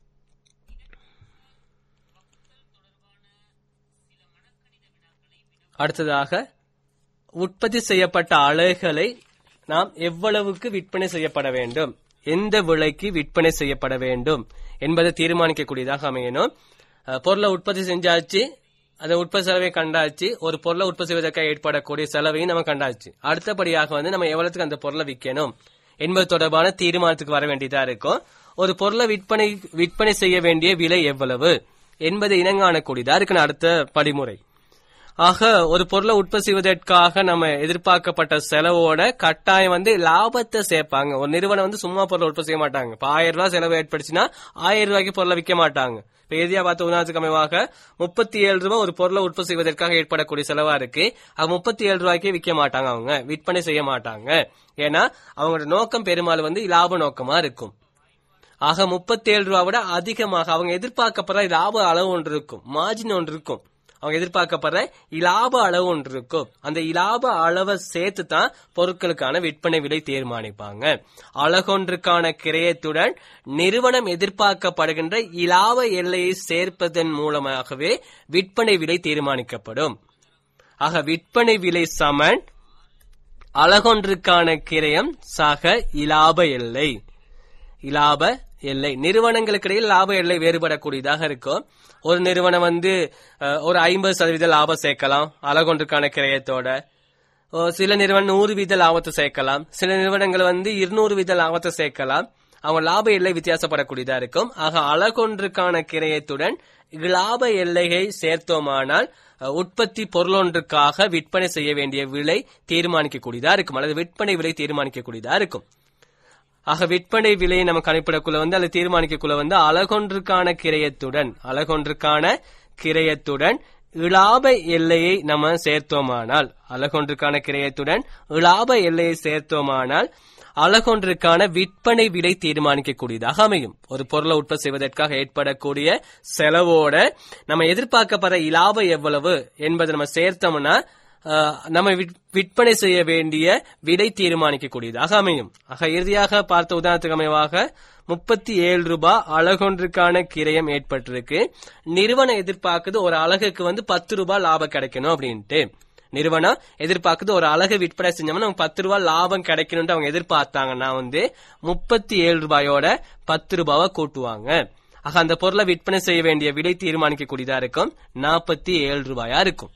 அடுத்ததாக உற்பத்தி செய்யப்பட்ட அலகுகளை நாம் எவ்வளவுக்கு விற்பனை செய்யப்பட வேண்டும் எந்த விலைக்கு விற்பனை செய்யப்பட வேண்டும் என்பதை தீர்மானிக்கக்கூடியதாக அமையணும் அஹ், பொருளை உற்பத்தி செஞ்சாச்சு அதை உற்பத்தி செலவை கண்டாச்சு ஒரு பொருளை உற்பத்தி செய்வதற்காக ஏற்படக்கூடிய செலவையும் நம்ம கண்டாச்சு அடுத்தபடியாக வந்து நம்ம எவ்வளவுக்கு அந்த பொருளை விற்கணும் என்பது தொடர்பான தீர்மானத்துக்கு வர வேண்டியதா இருக்கும் ஒரு பொருளை விற்பனை விற்பனை செய்ய வேண்டிய விலை எவ்வளவு என்பதை இனங்காணக்கூடியதா இருக்கு அடுத்த படிமுறை ஆக ஒரு பொருளை உற்பத்தி செய்வதற்காக நம்ம எதிர்பார்க்கப்பட்ட செலவோட கட்டாயம் வந்து லாபத்தை சேர்ப்பாங்க ஒரு நிறுவனம் வந்து சும்மா பொருளை உற்பத்தி செய்ய மாட்டாங்க இப்ப ஆயிரம் ரூபாய் செலவு ஏற்பட்டுச்சுன்னா ஆயிரம் ரூபாய்க்கு பொருளை விற்க மாட்டாங்க இப்ப இறுதியா பார்த்த உதாரணத்துக்கு அமைவாக முப்பத்தி ஏழு ரூபாய் ஒரு பொருளை உற்பத்தி செய்வதற்காக ஏற்படக்கூடிய செலவா இருக்கு அது முப்பத்தி ஏழு ரூபாய்க்கே விற்க மாட்டாங்க அவங்க விற்பனை செய்ய மாட்டாங்க ஏன்னா அவங்களோட நோக்கம் பெரும்பாலும் வந்து லாப நோக்கமா இருக்கும் ஆக முப்பத்தி ஏழு ரூபா விட அதிகமாக அவங்க எதிர்பார்க்கப்படுற லாப அளவு ஒன்று இருக்கும் மார்ஜின் ஒன்று இருக்கும் அவங்க எதிர்பார்க்கப்படுற இலாப அளவு ஒன்று இருக்கும் அந்த இலாப அளவை சேர்த்து தான் பொருட்களுக்கான விற்பனை விலை தீர்மானிப்பாங்க அழகொன்றுக்கான கிரயத்துடன் நிறுவனம் எதிர்பார்க்கப்படுகின்ற இலாப எல்லையை சேர்ப்பதன் மூலமாகவே விற்பனை விலை தீர்மானிக்கப்படும் ஆக விற்பனை விலை சமன் அழகொன்றுக்கான கிரயம் சக இலாப எல்லை இலாப எல்லை நிறுவனங்களுக்கு இடையில் லாப எல்லை வேறுபடக்கூடியதாக இருக்கும் ஒரு நிறுவனம் வந்து அஹ், ஒரு ஐம்பது சதவீத லாபம் சேர்க்கலாம் அழகொன்றுக்கான கிரயத்தோட ஓ, சில நிறுவனம் நூறு வீத லாபத்தை சேர்க்கலாம் சில நிறுவனங்கள் வந்து இருநூறு வீத லாபத்தை சேர்க்கலாம் அவங்க லாப எல்லை வித்தியாசப்படக்கூடியதா இருக்கும் ஆக அழகொன்றுக்கான கிரயத்துடன் லாப எல்லையை சேர்த்தோமானால் அஹ், உற்பத்தி பொருளொன்றுக்காக விற்பனை செய்ய வேண்டிய விலை தீர்மானிக்கக்கூடியதா இருக்கும் அல்லது விற்பனை விலை தீர்மானிக்கக்கூடியதா இருக்கும் ஆக விற்பனை விலையை நம்ம கணிப்பிடக்குள்ள வந்து அல்லது தீர்மானிக்கக்குள்ள வந்து அழகொன்றுக்கான கிரயத்துடன் அழகொன்றுக்கான கிரயத்துடன் இலாப எல்லையை நம்ம சேர்த்தோமானால் அழகொன்றுக்கான கிரயத்துடன் இலாப எல்லையை சேர்த்தோமானால் அழகொன்றுக்கான விற்பனை விலை தீர்மானிக்கக்கூடியதாக அமையும் ஒரு பொருளை உற்பத்தி செய்வதற்காக ஏற்படக்கூடிய செலவோட நம்ம எதிர்பார்க்கப்படுற இலாபம் எவ்வளவு என்பதை நம்ம சேர்த்தோம்னா ஆஹ், நம்ம விற்- விற்பனை செய்ய வேண்டிய விலை தீர்மானிக்கக்கூடியதாக அமையும் ஆக இறுதியாக பார்த்த உதாரணத்துக்கு அமைவாக முப்பத்தி ஏழு ரூபாய் அழகொன்றுக்கான கிரயம் ஏற்பட்டிருக்கு நிறுவனம் எதிர்பார்க்குது ஒரு அழகுக்கு வந்து பத்து ரூபாய் லாபம் கிடைக்கணும் அப்படின்ட்டு நிறுவனம் எதிர்பார்க்குது ஒரு அழகு விற்பனை செஞ்சோம்னா நமக்கு பத்து ரூபாய் லாபம் கிடைக்கணும்னு அவங்க எதிர்பார்த்தாங்கன்னா வந்து முப்பத்தி ஏழு ரூபாயோட பத்து ரூபாவை கூட்டுவாங்க ஆக அந்த பொருளை விற்பனை செய்ய வேண்டிய விலை தீர்மானிக்கக்கூடியதா இருக்கும் நாற்பத்தி ஏழு ரூபாயா இருக்கும்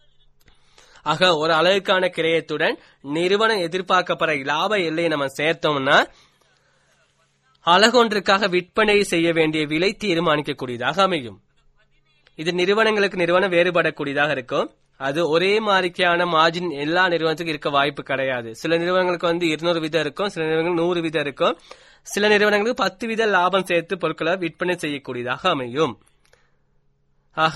ஆக ஒரு அழகுக்கான கிரயத்துடன் நிறுவனம் எதிர்பார்க்கப்படுற லாப எல்லையை நம்ம சேர்த்தோம்னா அழகொன்றுக்காக விற்பனை செய்ய வேண்டிய விலை தீர்மானிக்கக்கூடியதாக அமையும் இது நிறுவனங்களுக்கு நிறுவனம் வேறுபடக்கூடியதாக இருக்கும் அது ஒரே மாதிரிக்கான மார்ஜின் எல்லா நிறுவனத்துக்கும் இருக்க வாய்ப்பு கிடையாது சில நிறுவனங்களுக்கு வந்து இருநூறு வீதம் இருக்கும் சில நிறுவனங்களுக்கு நூறு வீதம் இருக்கும் சில நிறுவனங்களுக்கு பத்து வீத லாபம் சேர்த்து பொருட்களை விற்பனை செய்யக்கூடியதாக அமையும் ஆக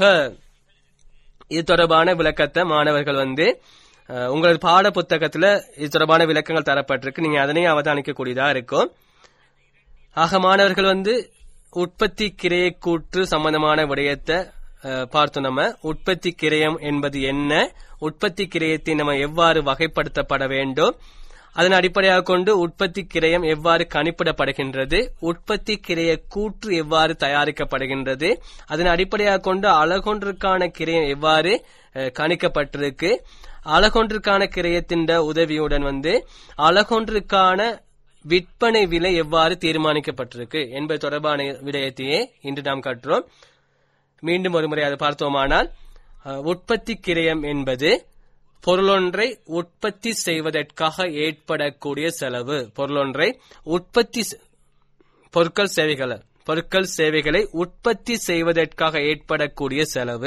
இது தொடர்பான விளக்கத்தை மாணவர்கள் வந்து அஹ், உங்களது பாட புத்தகத்துல இது தொடர்பான விளக்கங்கள் தரப்பட்டிருக்கு நீங்க அதனையும் அவதானிக்கக்கூடியதா இருக்கும் ஆக மாணவர்கள் வந்து உற்பத்தி கிரைய கூற்று சம்பந்தமான விடயத்தை அஹ், பார்த்தோம் நம்ம உற்பத்தி கிரயம் என்பது என்ன உற்பத்தி கிரயத்தை நம்ம எவ்வாறு வகைப்படுத்தப்பட வேண்டும் அதன் அடிப்படையாக கொண்டு உற்பத்தி கிரயம் எவ்வாறு கணிப்பிடப்படுகின்றது உற்பத்தி கிரய கூற்று எவ்வாறு தயாரிக்கப்படுகின்றது அதன் அடிப்படையாக கொண்டு அழகொன்றுக்கான கிரயம் எவ்வாறு அஹ், கணிக்கப்பட்டிருக்கு அழகொன்றுக்கான கிரயத்தின் உதவியுடன் வந்து அழகொன்றுக்கான விற்பனை விலை எவ்வாறு தீர்மானிக்கப்பட்டிருக்கு என்பது தொடர்பான விடயத்தையே இன்று நாம் கற்றோம் மீண்டும் ஒரு முறை அதை பார்த்தோமானால் அஹ், உற்பத்தி கிரயம் என்பது பொருளொன்றை உற்பத்தி செய்வதற்காக ஏற்படக்கூடிய செலவு பொருளொன்றை உற்பத்தி செ- பொருட்கள் சேவைகளை பொருட்கள் சேவைகளை உற்பத்தி செய்வதற்காக ஏற்படக்கூடிய செலவு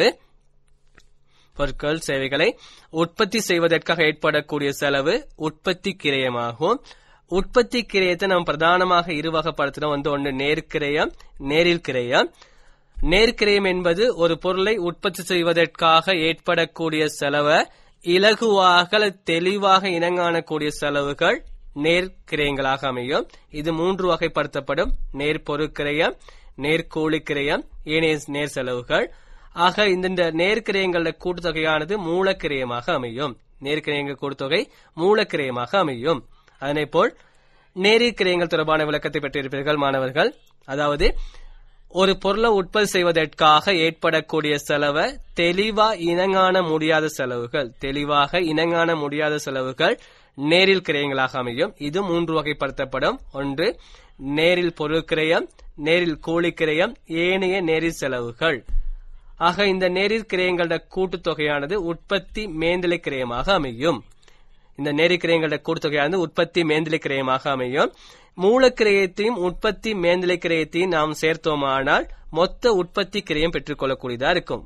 பொருட்கள் சேவைகளை உற்பத்தி செய்வதற்காக ஏற்படக்கூடிய செலவு உற்பத்தி கிரயமாகும் உற்பத்தி கிரயத்தை நாம் பிரதானமாக இருவகைப்படுத்துறோம் வந்து ஒன்று நேர்க்கிரயம் நேரில் கிரயம் நேர்க்கிரயம் என்பது ஒரு பொருளை உற்பத்தி செய்வதற்காக ஏற்படக்கூடிய செலவை இலகுவாக அல்லது தெளிவாக இனங்காணக்கூடிய செலவுகள் நேர்க்கிரயங்களாக அமையும் இது மூன்று வகைப்படுத்தப்படும் நேர்பொருட்கிரயம் நேர்கூலிக்கிரயம் ஏனைய நேர் செலவுகள் ஆக இந்த நேர்க்கிரயங்கள கூட்டுத்தொகையானது மூலக்கிரயமாக அமையும் நேர்க்கிரயங்கள் கூட்டுத்தொகை மூலக்கிரயமாக அமையும் அதனை போல் நேரிக்கிரயங்கள் தொடர்பான விளக்கத்தை பெற்றிருப்பீர்கள் மாணவர்கள் அதாவது ஒரு பொருளை உற்பத்தி செய்வதற்காக ஏற்படக்கூடிய செலவை தெளிவா இனங்காண முடியாத செலவுகள் தெளிவாக இனங்காண முடியாத செலவுகள் நேரில் கிரயங்களாக அமையும் இது மூன்று வகைப்படுத்தப்படும் ஒன்று நேரில் பொருட்கிரயம் நேரில் கூலிக்கிரயம் ஏனைய நேரில் செலவுகள் ஆக இந்த நேரில் கிரயங்களோட கூட்டுத்தொகையானது உற்பத்தி மேந்தலை கிரயமாக அமையும் இந்த நேரிக்கிரயங்களோட கூட்டுத்தொகையானது உற்பத்தி மேந்தலை கிரயமாக அமையும் மூலக்கிரயத்தையும் உற்பத்தி மேந்தலை கிரயத்தையும் நாம் சேர்த்தோமானால் மொத்த உற்பத்தி கிரயம் பெற்றுக்கொள்ளக்கூடியதா இருக்கும்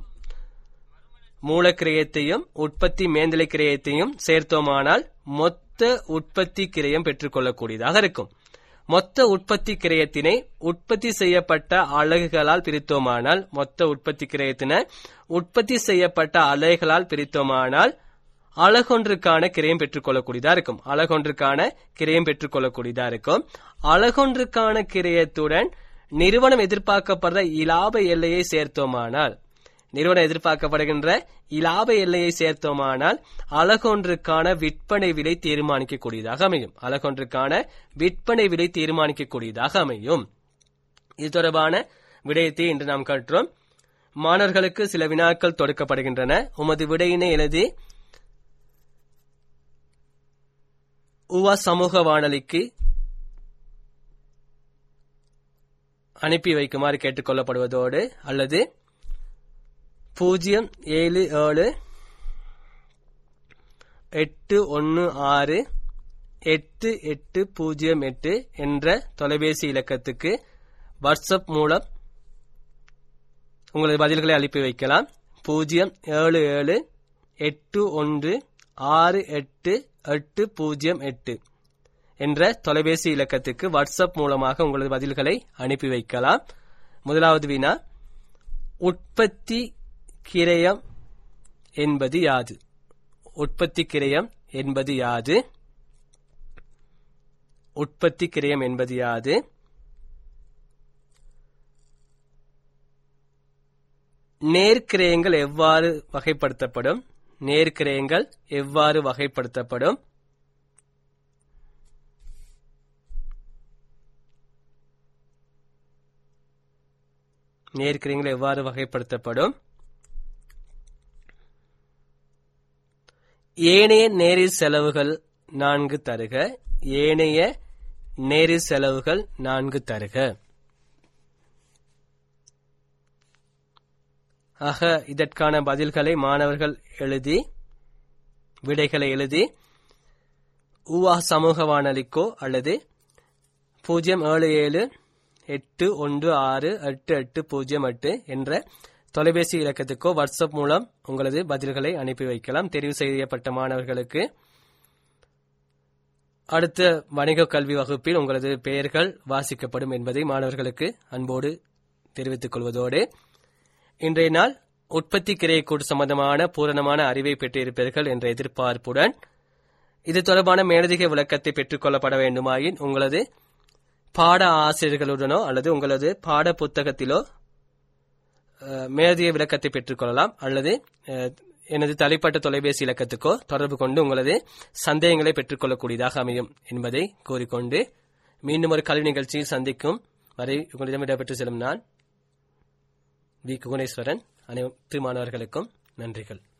மூலக்கிரயத்தையும் உற்பத்தி மேந்தலை கிரயத்தையும் சேர்த்தோமானால் மொத்த உற்பத்தி கிரயம் பெற்றுக்கொள்ளக்கூடியதாக இருக்கும் மொத்த உற்பத்தி கிரயத்தினை உற்பத்தி செய்யப்பட்ட அலகுகளால் பிரித்தோமானால் மொத்த உற்பத்தி கிரயத்தினை உற்பத்தி செய்யப்பட்ட அலகுகளால் பிரித்தோமானால் அழகொன்றுக்கான கிரயம் பெற்றுக்கொள்ளக்கூடியதா இருக்கும் அழகொன்றுக்கான கிரயம் பெற்றுக்கொள்ளக்கூடியதா இருக்கும் அழகொன்றுக்கான கிரயத்துடன் நிறுவனம் எதிர்பார்க்கப்படுற இலாப எல்லையை சேர்த்தோமானால் நிறுவனம் எதிர்பார்க்கப்படுகின்ற இலாப எல்லையை சேர்த்தோமானால் அழகொன்றுக்கான விற்பனை விலை தீர்மானிக்கக்கூடியதாக அமையும் அழகொன்றுக்கான விற்பனை விலை தீர்மானிக்கக்கூடியதாக அமையும் இது தொடர்பான விடயத்தை இன்று நாம் கற்றோம் மாணவர்களுக்கு சில வினாக்கள் தொடுக்கப்படுகின்றன உமது விடையினை எழுதி உவா சமூக வானொலிக்கு அனுப்பி வைக்குமாறு கேட்டுக்கொள்ளப்படுவதோடு அல்லது பூஜ்ஜியம் ஏழு ஏழு எட்டு ஒன்று ஆறு எட்டு எட்டு பூஜ்ஜியம் எட்டு என்ற தொலைபேசி இலக்கத்துக்கு வாட்ஸ்அப் மூலம் உங்களது பதில்களை அனுப்பி வைக்கலாம் பூஜ்ஜியம் ஏழு ஏழு எட்டு ஒன்று ஆறு எட்டு எட்டு பூஜ்ஜியம் எட்டு என்ற தொலைபேசி இலக்கத்துக்கு வாட்ஸ்அப் மூலமாக உங்களது பதில்களை அனுப்பி வைக்கலாம் முதலாவது வினா உற்பத்தி கிரயம் என்பது யாது உற்பத்தி கிரயம் என்பது யாது உற்பத்தி கிரயம் என்பது யாது நேர்க்கிரயங்கள் எவ்வாறு வகைப்படுத்தப்படும் நேர்க்கிரயங்கள் எவ்வாறு வகைப்படுத்தப்படும் நேர்க்கிரயங்கள் எவ்வாறு வகைப்படுத்தப்படும் ஏனைய நேரில் செலவுகள் நான்கு தருக ஏனைய நேரில் செலவுகள் நான்கு தருக ஆக இதற்கான பதில்களை மாணவர்கள் எழுதி விடைகளை எழுதி ஊவா சமூக வானொலிக்கோ அல்லது பூஜ்ஜியம் ஏழு ஏழு எட்டு ஒன்று ஆறு எட்டு எட்டு பூஜ்ஜியம் எட்டு என்ற தொலைபேசி இலக்கத்துக்கோ வாட்ஸ்அப் மூலம் உங்களது பதில்களை அனுப்பி வைக்கலாம் தெரிவு செய்யப்பட்ட மாணவர்களுக்கு அடுத்த வணிக கல்வி வகுப்பில் உங்களது பெயர்கள் வாசிக்கப்படும் என்பதை மாணவர்களுக்கு அன்போடு தெரிவித்துக் கொள்வதோடு இன்றைய நாள் உற்பத்தி கிரையக்கூடு சம்பந்தமான பூரணமான அறிவை பெற்றிருப்பீர்கள் என்ற எதிர்பார்ப்புடன் இது தொடர்பான மேலதிக விளக்கத்தை பெற்றுக்கொள்ளப்பட வேண்டுமாயின் உங்களது பாட ஆசிரியர்களுடனோ அல்லது உங்களது பாட புத்தகத்திலோ அஹ், மேலதிக விளக்கத்தை பெற்றுக்கொள்ளலாம் அல்லது அஹ், எனது தனிப்பட்ட தொலைபேசி இலக்கத்துக்கோ தொடர்பு கொண்டு உங்களது சந்தேகங்களை பெற்றுக்கொள்ளக்கூடியதாக அமையும் என்பதை கூறிக்கொண்டு மீண்டும் ஒரு கல்வி நிகழ்ச்சியில் சந்திக்கும் வரை உங்களிடம் விடைபெற்று செல்லும் நான் வி குகணேஸ்வரன் அனைத்து மாணவர்களுக்கும் நன்றிகள்